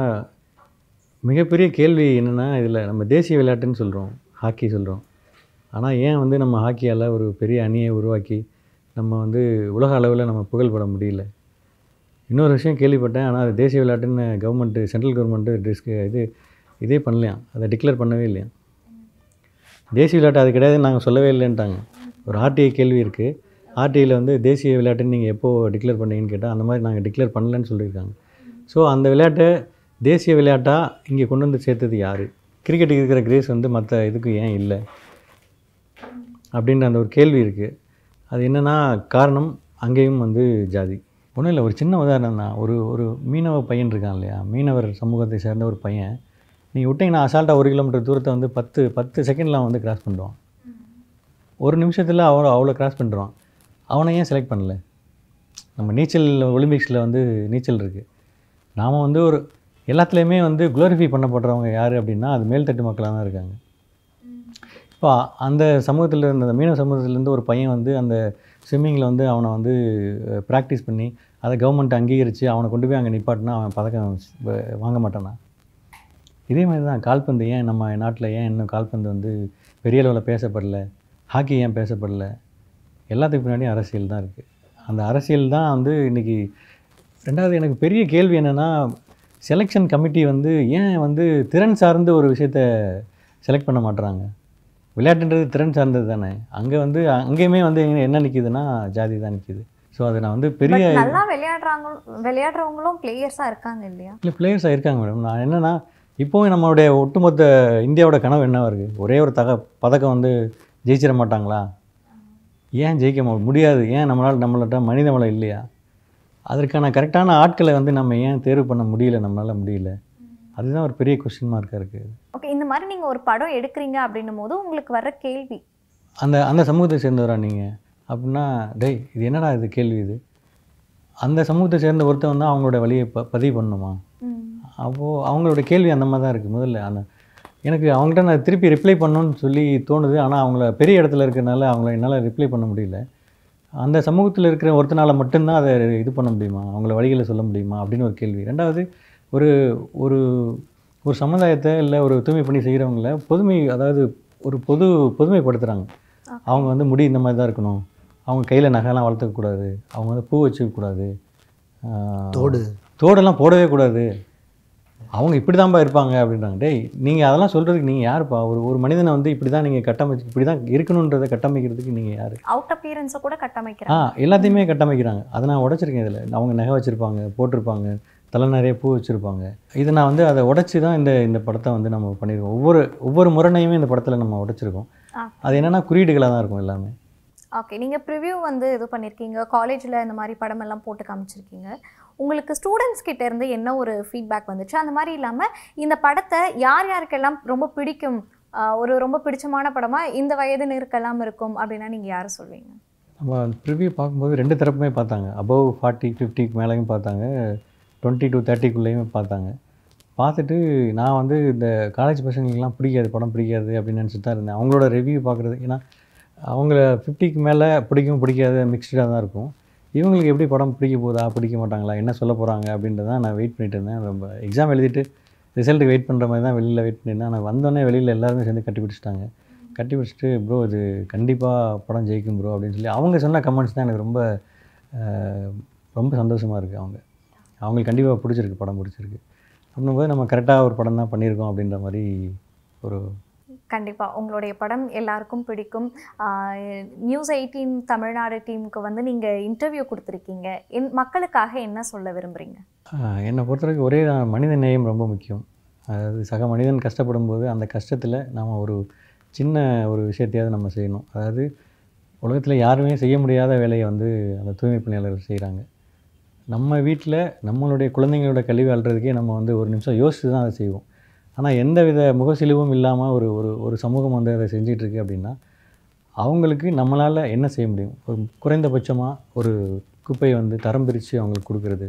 மிகப்பெரிய கேள்வி என்னென்னா இதில் நம்ம தேசிய விளையாட்டுன்னு சொல்கிறோம் ஹாக்கி சொல்கிறோம் ஆனால் ஏன் வந்து நம்ம ஹாக்கியால் ஒரு பெரிய அணியை உருவாக்கி நம்ம வந்து உலக அளவில் நம்ம புகழ்பட முடியல இன்னொரு விஷயம் கேள்விப்பட்டேன் ஆனால் அது தேசிய விளையாட்டுன்னு கவர்மெண்ட்டு சென்ட்ரல் கவர்மெண்ட்டு டிஸ்க் இது இதே பண்ணலையாம் அதை டிக்ளேர் பண்ணவே இல்லையா தேசிய விளையாட்டு அது கிடையாது நாங்கள் சொல்லவே இல்லைன்ட்டாங்க ஒரு ஆர்டிஐ கேள்வி இருக்குது ஆர்டிஐயில் வந்து தேசிய விளையாட்டுன்னு நீங்கள் எப்போ டிக்ளேர் பண்ணீங்கன்னு கேட்டால் அந்த மாதிரி நாங்கள் டிக்ளேர் பண்ணலன்னு சொல்லியிருக்காங்க ஸோ அந்த விளையாட்டை தேசிய விளையாட்டாக இங்கே கொண்டு வந்து சேர்த்தது யார் கிரிக்கெட்டுக்கு இருக்கிற கிரேஸ் வந்து மற்ற இதுக்கு ஏன் இல்லை அப்படின்ற அந்த ஒரு கேள்வி இருக்குது அது என்னென்னா காரணம் அங்கேயும் வந்து ஜாதி ஒன்றும் இல்லை ஒரு சின்ன உதாரணம் தான் ஒரு ஒரு மீனவ பையன் இருக்கான் இல்லையா மீனவர் சமூகத்தை சேர்ந்த ஒரு பையன் நீங்கள் விட்டிங்கன்னா அசால்ட்டாக ஒரு கிலோமீட்டர் தூரத்தை வந்து பத்து பத்து செகண்டில் அவன் வந்து கிராஸ் பண்ணுவான் ஒரு நிமிஷத்தில் அவ்வளோ அவ்வளோ கிராஸ் பண்ணுறான் அவனை ஏன் செலக்ட் பண்ணல நம்ம நீச்சல் ஒலிம்பிக்ஸில் வந்து நீச்சல் இருக்குது நாம் வந்து ஒரு எல்லாத்துலேயுமே வந்து குளோரிஃபை பண்ணப்படுறவங்க யார் அப்படின்னா அது மேல்தட்டு மக்களாக தான் இருக்காங்க இப்போ ஸோ அந்த சமூகத்தில் இருந்த அந்த மீனவ சமூகத்திலேருந்து ஒரு பையன் வந்து அந்த ஸ்விம்மிங்கில் வந்து அவனை வந்து ப்ராக்டிஸ் பண்ணி அதை கவர்மெண்ட் அங்கீகரித்து அவனை கொண்டு போய் அங்கே நிப்பாட்டினா அவன் பதக்கம் வ- வாங்க மாட்டானா இதே மாதிரி தான் கால்பந்து ஏன் நம்ம நாட்டில் ஏன் இன்னும் கால்பந்து வந்து பெரிய அளவில் பேசப்படல ஹாக்கி ஏன் பேசப்படல எல்லாத்துக்கு பின்னாடியும் அரசியல் தான் இருக்குது அந்த அரசியல் தான் வந்து இன்றைக்கி ரெண்டாவது எனக்கு பெரிய கேள்வி என்னென்னா செலெக்ஷன் கமிட்டி வந்து ஏன் வந்து திறன் சார்ந்து ஒரு விஷயத்த செலக்ட் பண்ண மாட்றாங்க விளையாட்டுன்றது திறன் சார்ந்தது தானே அங்கே வந்து அங்கேயுமே வந்து எங்க- என்ன நிற்கிதுன்னா ஜாதி தான் நிற்கிது ஸோ அதை நான் வந்து பெரிய பட் நல்லா விளையாடுறாங்க விளையாடுறவங்களும் பிளேயர்ஸாக இருக்காங்க இல்லையா இல்லை பிளேயர்ஸாக இருக்காங்க மேடம் நான் என்னென்னா இப்போவும் நம்மளுடைய ஒட்டுமொத்த இந்தியாவோட கனவு என்னவா இருக்குது ஒரே ஒரு தக பதக்கம் வந்து ஜெயிச்சிட மாட்டாங்களா ஏன் ஜெயிக்க மு- முடியாது ஏன் நம்மளால் நம்மள்ட்ட மனித வளம் இல்லையா அதற்கான கரெக்டான ஆட்களை வந்து நம்ம ஏன் தேர்வு பண்ண முடியல நம்மளால் முடியல அதுதான் ஒரு பெரிய கொஸ்டின் மார்க்காக இருக்குது ஓகே இந்த மாதிரி நீங்கள் ஒரு படம் எடுக்கிறீங்க அப்படின்னும் போது உங்களுக்கு வர்ற கேள்வி அந்த அந்த சமூகத்தை சேர்ந்தவரா நீங்கள் அப்படின்னா டேய் இது என்னடா இது கேள்வி இது அந்த சமூகத்தை சேர்ந்த ஒருத்தன் வந்து அவங்களோட வழியை ப பதிவு பண்ணணுமா ம். அப்போது அவங்களோட கேள்வி அந்த மாதிரி தான் இருக்குது முதல்ல அந்த எனக்கு அவங்கள்ட்ட நான் திருப்பி ரிப்ளை பண்ணணும்னு சொல்லி தோணுது ஆனால் அவங்கள பெரிய இடத்துல இருக்கிறனால அவங்கள என்னால் ரிப்ளை பண்ண முடியல அந்த சமூகத்தில் இருக்கிற ஒருத்தனால் மட்டும்தான் அதை இது பண்ண முடியுமா அவங்கள வழிகளை சொல்ல முடியுமா அப்படின்னு ஒரு கேள்வி ரெண்டாவது ஒரு ஒரு ஒரு சமுதாயத்தை இல்லை ஒரு தூய்மை பண்ணி செய்கிறவங்கள பொதுமை அதாவது ஒரு பொது பொதுமைப்படுத்துகிறாங்க அவங்க வந்து முடி இந்த மாதிரி தான் இருக்கணும் அவங்க கையில் நகைலாம் வளர்த்துக்கக்கூடாது அவங்க வந்து பூ வச்சுக்கக்கூடாது ஆஹ், தோடு தோடெல்லாம் போடவே கூடாது அவங்க இப்படி தான்ப்பா இருப்பாங்க அப்படின்றாங்க டேய் நீங்கள் அதெல்லாம் சொல்கிறதுக்கு நீங்கள் யாருப்பா ஒரு ஒரு மனிதனை வந்து இப்படி தான் நீங்கள் கட்டமைச்சு இப்படி தான் இருக்கணுன்றதை கட்டமைக்கிறதுக்கு நீங்கள் யார் அவுட் அப்பியரன்ஸை கூட ஆ கட்டமைக்கிறாங்க எல்லாத்தையுமே கட்டமைக்கிறாங்க அதை நான் உடைச்சிருக்கேன் இதில் அவங்க நகை வச்சுருப்பாங்க போட்டிருப்பாங்க தலை நிறைய பூ வச்சுருப்பாங்க இதை நான் வந்து அதை உடைச்சி தான் இந்த இந்த படத்தை வந்து நம்ம பண்ணியிருக்கோம் ஒவ்வொரு ஒவ்வொரு முரணையுமே இந்த படத்தில் நம்ம உடைச்சிருக்கோம் ஆ. அது என்னென்னா குறியீடுகளாக தான் இருக்கும் எல்லாமே ஓகே நீங்கள் ப்ரிவ்யூ வந்து இது பண்ணியிருக்கீங்க காலேஜில் இந்த மாதிரி படம் எல்லாம் போட்டு காமிச்சிருக்கீங்க உங்களுக்கு ஸ்டூடெண்ட்ஸ் கிட்ட இருந்து என்ன ஒரு ஃபீட்பேக் வந்துச்சு அந்த மாதிரி இல்லாமல் இந்த படத்தை யார் யாருக்கெல்லாம் ரொம்ப பிடிக்கும் ஆஹ் ஒரு ரொம்ப பிடிச்சமான படமாக இந்த வயதினருக்கெல்லாம் இருக்கும் அப்படின்னா நீங்கள் யாரை சொல்வீங்க நம்ம ப்ரிவ்யூ பார்க்கும்போது ரெண்டு தரப்புமே பார்த்தாங்க அபவ் ஃபார்ட்டி ஃபிஃப்டிக்கு மேலேயும் பார்த்தாங்க டுவெண்ட்டி டு தேர்ட்டிக்குள்ளேயும் பார்த்தாங்க பார்த்துட்டு நான் வந்து இந்த காலேஜ் பசங்களுக்குலாம் பிடிக்காது படம் பிடிக்காது அப்படின்னு நினச்சிட்டு தான் இருந்தேன் அவங்களோட ரிவ்யூ பார்க்குறது ஏன்னா அவங்கள ஃபிஃப்டிக்கு மேலே பிடிக்கும் பிடிக்காது மிக்ஸ்டாக தான் இருக்கும் இவங்களுக்கு எப்படி படம் பிடிக்க போதா பிடிக்க மாட்டாங்களா என்ன சொல்ல போகிறாங்க அப்படின்றத நான் வெயிட் பண்ணிட்டு இருந்தேன் ரொம்ப எக்ஸாம் எழுதிட்டு ரிசல்ட்டுக்கு வெயிட் பண்ணுற மாதிரி தான் வெளியில் வெயிட் பண்ணியிருந்தேன் ஆனால் வந்தோடனே வெளியில் எல்லாருமே சேர்ந்து கட்டி பிடிச்சிட்டாங்க கட்டி பிடிச்சிட்டு ப்ரோ இது கண்டிப்பாக படம் ஜெயிக்கும் ப்ரோ அப்படின்னு சொல்லி அவங்க சொன்ன கமெண்ட்ஸ் தான் எனக்கு ரொம்ப அஹ், ரொம்ப சந்தோஷமாக இருக்குது அவங்க அவங்களுக்கு கண்டிப்பாக பிடிச்சிருக்கு படம் பிடிச்சிருக்கு அப்படின்னும்போது நம்ம கரெக்டாக ஒரு படம் தான் பண்ணியிருக்கோம் அப்படின்ற மாதிரி ஒரு கண்டிப்பாக உங்களுடைய படம் எல்லாருக்கும் பிடிக்கும் நியூஸ் எயிட்டீன் தமிழ்நாடு டீமுக்கு வந்து நீங்கள் இன்டர்வியூ கொடுத்துருக்கீங்க என் மக்களுக்காக என்ன சொல்ல விரும்புகிறீங்க ஆஹ் என்னை பொறுத்தவரைக்கும் ஒரே தான் மனித நேயம் ரொம்ப முக்கியம் அதாவது சக மனிதன் கஷ்டப்படும் போது அந்த கஷ்டத்தில் நாம் ஒரு சின்ன ஒரு விஷயத்தையாவது நம்ம செய்யணும் அதாவது உலகத்தில் யாருமே செய்ய முடியாத வேலையை வந்து அந்த தூய்மை பணியாளர்கள் செய்கிறாங்க நம்ம வீட்டில் நம்மளுடைய குழந்தைங்களோட கல்வி அல்றதுக்கே நம்ம வந்து ஒரு நிமிஷம் யோசித்து தான் அதை செய்வோம் ஆனால் எந்த வித முகசிலிவும் இல்லாமல் ஒரு ஒரு ஒரு சமூகம் வந்து அதை செஞ்சிட்ருக்கு அப்படின்னா அவங்களுக்கு நம்மளால் என்ன செய்ய முடியும் ஒரு குறைந்தபட்சமாக ஒரு குப்பையை வந்து தரம் பிரித்து அவங்களுக்கு கொடுக்கறது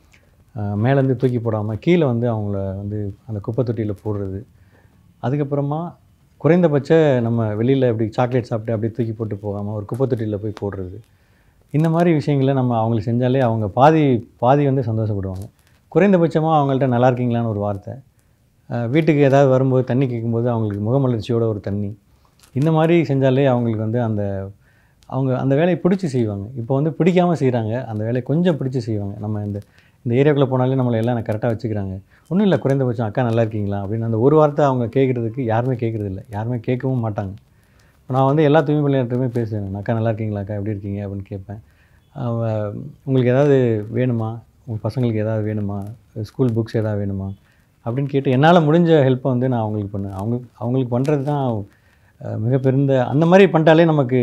ஆஹ் மேலேருந்து தூக்கி போடாமல் கீழே வந்து அவங்கள வந்து அந்த குப்பை தொட்டியில் போடுறது அதுக்கப்புறமா குறைந்தபட்ச நம்ம வெளியில் இப்படி சாக்லேட் சாப்பிட்டு அப்படியே தூக்கி போட்டு போகாமல் ஒரு குப்பை தொட்டியில் போய் போடுறது இந்த மாதிரி விஷயங்களை நம்ம அவங்களுக்கு செஞ்சாலே அவங்க பாதி பாதி வந்து சந்தோஷப்படுவாங்க குறைந்தபட்சமாக அவங்கள்ட்ட நல்லா இருக்கீங்களான்னு ஒரு வார்த்தை ஆஹ் வீட்டுக்கு ஏதாவது வரும்போது தண்ணி கேட்கும்போது அவங்களுக்கு முகமலர்ச்சியோட ஒரு தண்ணி இந்த மாதிரி செஞ்சாலே அவங்களுக்கு வந்து அந்த அவங்க அந்த வேலையை பிடிச்சி செய்வாங்க இப்போ வந்து பிடிக்காமல் செய்கிறாங்க அந்த வேலையை கொஞ்சம் பிடிச்சி செய்வாங்க நம்ம இந்த இந்த ஏரியாக்குள்ளே போனாலே நம்மளை எல்லாம் கரெக்டாக வச்சுக்கிறாங்க ஒன்றும் இல்லை குறைந்தபட்சம் அக்கா நல்லா இருக்கீங்களா அப்படின்னு அந்த ஒரு வார்த்தை அவங்க கேட்குறதுக்கு யாருமே கேட்குறது இல்லை யாருமே கேட்கவும் மாட்டாங்க நான் வந்து எல்லா தூய்மை பணியாளர்கிட்டையுமே பேசுவேன் அக்கா நல்லா இருக்கீங்களா அக்கா எப்படி இருக்கீங்க அப்படின்னு கேட்பேன் அவ, உங்களுக்கு ஏதாவது வேணுமா உங்கள் பசங்களுக்கு ஏதாவது வேணுமா ஸ்கூல் புக்ஸ் ஏதாவது வேணுமா அப்படின்னு கேட்டு என்னால் முடிஞ்ச ஹெல்ப்பை வந்து நான் அவங்களுக்கு பண்ணேன் அவங்க அவங்களுக்கு பண்ணுறது தான் அஹ், மிக பெருந்த அந்த மாதிரி பண்ணிட்டாலே நமக்கு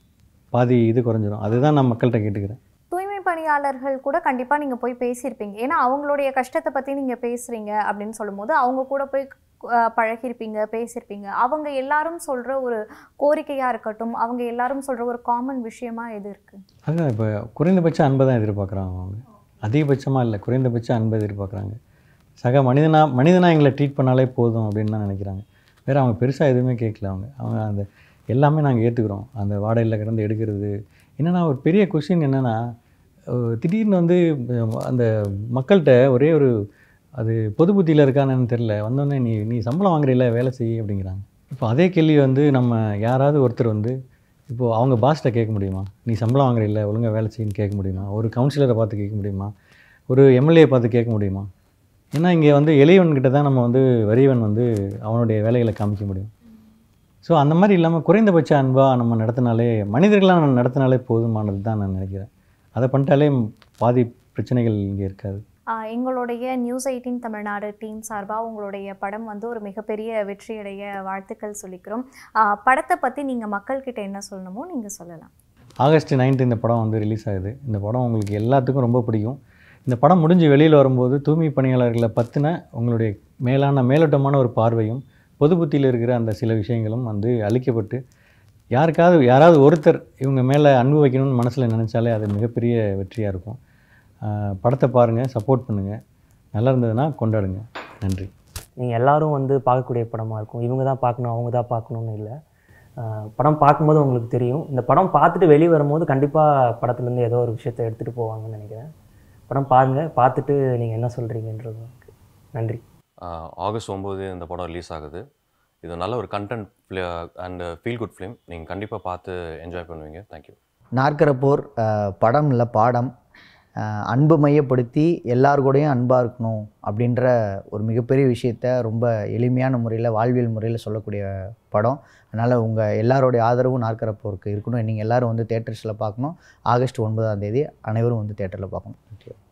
பாதி இது குறைஞ்சிரும் அதுதான் நான் மக்கள்கிட்ட கேட்டுக்கிறேன் தூய்மை பணியாளர்கள் கூட கண்டிப்பாக நீங்கள் போய் பேசியிருப்பீங்க ஏன்னா அவங்களுடைய கஷ்டத்தை பற்றி நீங்கள் பேசுகிறீங்க அப்படின்னு சொல்லும்போது அவங்க கூட போய் அஹ், பழகியிருப்பீங்க பேசியிருப்பீங்க அவங்க எல்லாரும் சொல்கிற ஒரு கோரிக்கையாக இருக்கட்டும் அவங்க எல்லாரும் சொல்கிற ஒரு காமன் விஷயமா எது இருக்குது அதுதான் இப்போ குறைந்தபட்ச அன்பை தான் எதிர்பார்க்குறாங்க அவங்க அதிகபட்சமாக இல்லை குறைந்தபட்ச அன்பை எதிர்பார்க்குறாங்க சக மனிதனா மனிதனா எங்களை ட்ரீட் பண்ணாலே போதும் அப்படின்னு தான் நினைக்கிறாங்க வேறு அவங்க பெருசாக எதுவுமே கேட்கல அவங்க அவங்க அந்த எல்லாமே நாங்கள் ஏற்றுக்குறோம் அந்த வாடகையில் கிடந்து எடுக்கிறது என்னென்னா ஒரு பெரிய கொஷின் என்னென்னா திடீர்னு வந்து அஹ், அந்த மக்கள்கிட்ட ஒரே ஒரு அது பொது புத்தியில் இருக்கான்னு தெரில வந்தோடனே நீ நீ சம்பளம் வாங்குறீல வேலை செய் அப்படிங்கிறாங்க இப்போ அதே கேள்வி வந்து நம்ம யாராவது ஒருத்தர் வந்து இப்போது அவங்க பாஸ்ட்டை கேட்க முடியுமா நீ சம்பளம் வாங்குறீல்ல ஒழுங்காக வேலை செய்யின்னு கேட்க முடியுமா ஒரு கவுன்சிலரை பார்த்து கேட்க முடியுமா ஒரு எம்எல்ஏ பார்த்து கேட்க முடியுமா ஏன்னா இங்கே வந்து எளியவன்கிட்ட தான் நம்ம வந்து வறியவன் வந்து அவனுடைய வேலைகளை காமிக்க முடியும் ஸோ அந்த மாதிரி இல்லாமல் குறைந்தபட்ச அன்பாக நம்ம நடத்தினாலே மனிதர்களாக நம்ம நடத்தினாலே போதுமானது தான் நான் நினைக்கிறேன் அதை பண்ணிட்டாலே பாதி பிரச்சனைகள் இங்கே இருக்காது ஆஹ் எங்களுடைய நியூஸ் எயிட்டீன் தமிழ்நாடு டீம் சார்பாக உங்களுடைய படம் வந்து ஒரு மிகப்பெரிய வெற்றியடைய வாழ்த்துக்கள் சொல்லிக்கிறோம் ஆஹ் படத்தை பற்றி நீங்கள் மக்கள்கிட்ட என்ன சொல்லணுமோ நீங்கள் சொல்லலாம் ஆகஸ்ட் 9th இந்த படம் வந்து ரிலீஸ் ஆகுது இந்த படம் உங்களுக்கு எல்லாத்துக்கும் ரொம்ப பிடிக்கும் இந்த படம் முடிஞ்சு வெளியில் வரும்போது தூய்மை பணியாளர்களை பற்றின உங்களுடைய மேலான மேலோட்டமான ஒரு பார்வையும் பொது புத்தியில் இருக்கிற அந்த சில விஷயங்களும் வந்து அழிக்கப்பட்டு யாருக்காவது யாராவது ஒருத்தர் இவங்க மேலே அன்பு வைக்கணும்னு மனசில் நினச்சாலே அது மிகப்பெரிய வெற்றியாக இருக்கும் ஆஹ் படத்தை பாருங்கள் சப்போர்ட் பண்ணுங்கள் நல்லா இருந்ததுன்னா கொண்டாடுங்க நன்றி நீங்கள் எல்லாரும் வந்து பார்க்கக்கூடிய படமாக இருக்கும் இவங்க தான் பார்க்கணும் அவங்க தான் பார்க்கணுன்னு இல்லை ஆஹ் படம் பார்க்கும்போது உங்களுக்கு தெரியும் இந்த படம் பார்த்துட்டு வெளியே வரும்போது கண்டிப்பாக படத்துலேருந்து ஏதோ ஒரு விஷயத்தை எடுத்துகிட்டு போவாங்கன்னு நினைக்கிறேன் படம் பாருங்கள் பார்த்துட்டு நீங்கள் என்ன சொல்கிறீங்கன்றது நன்றி ஆஹ் ஆகஸ்ட் ஒம்பது இந்த படம் ரிலீஸ் ஆகுது இது நல்ல ஒரு content and feel good film நீங்கள் கண்டிப்பாக பார்த்து என்ஜாய் பண்ணுவீங்க தேங்க்யூ நாற்கர போர் அஹ், படம் இல்லை பாடம் அஹ், அன்பு மையப்படுத்தி எல்லார் கூடயும் அன்பாக இருக்கணும் அப்படின்ற ஒரு மிகப்பெரிய விஷயத்த ரொம்ப எளிமையான முறையில் வாழ்வியல் முறையில் சொல்லக்கூடிய படம் அதனால் உங்கள் எல்லாரோடைய ஆதரவும் நாற்கர போருக்கு இருக்கணும் நீங்கள் எல்லாரும் வந்து தேட்டர்ஸில் பார்க்கணும் ஆகஸ்ட் ஒன்பதாம் தேதி அனைவரும் வந்து தேட்டரில் பார்க்கணும்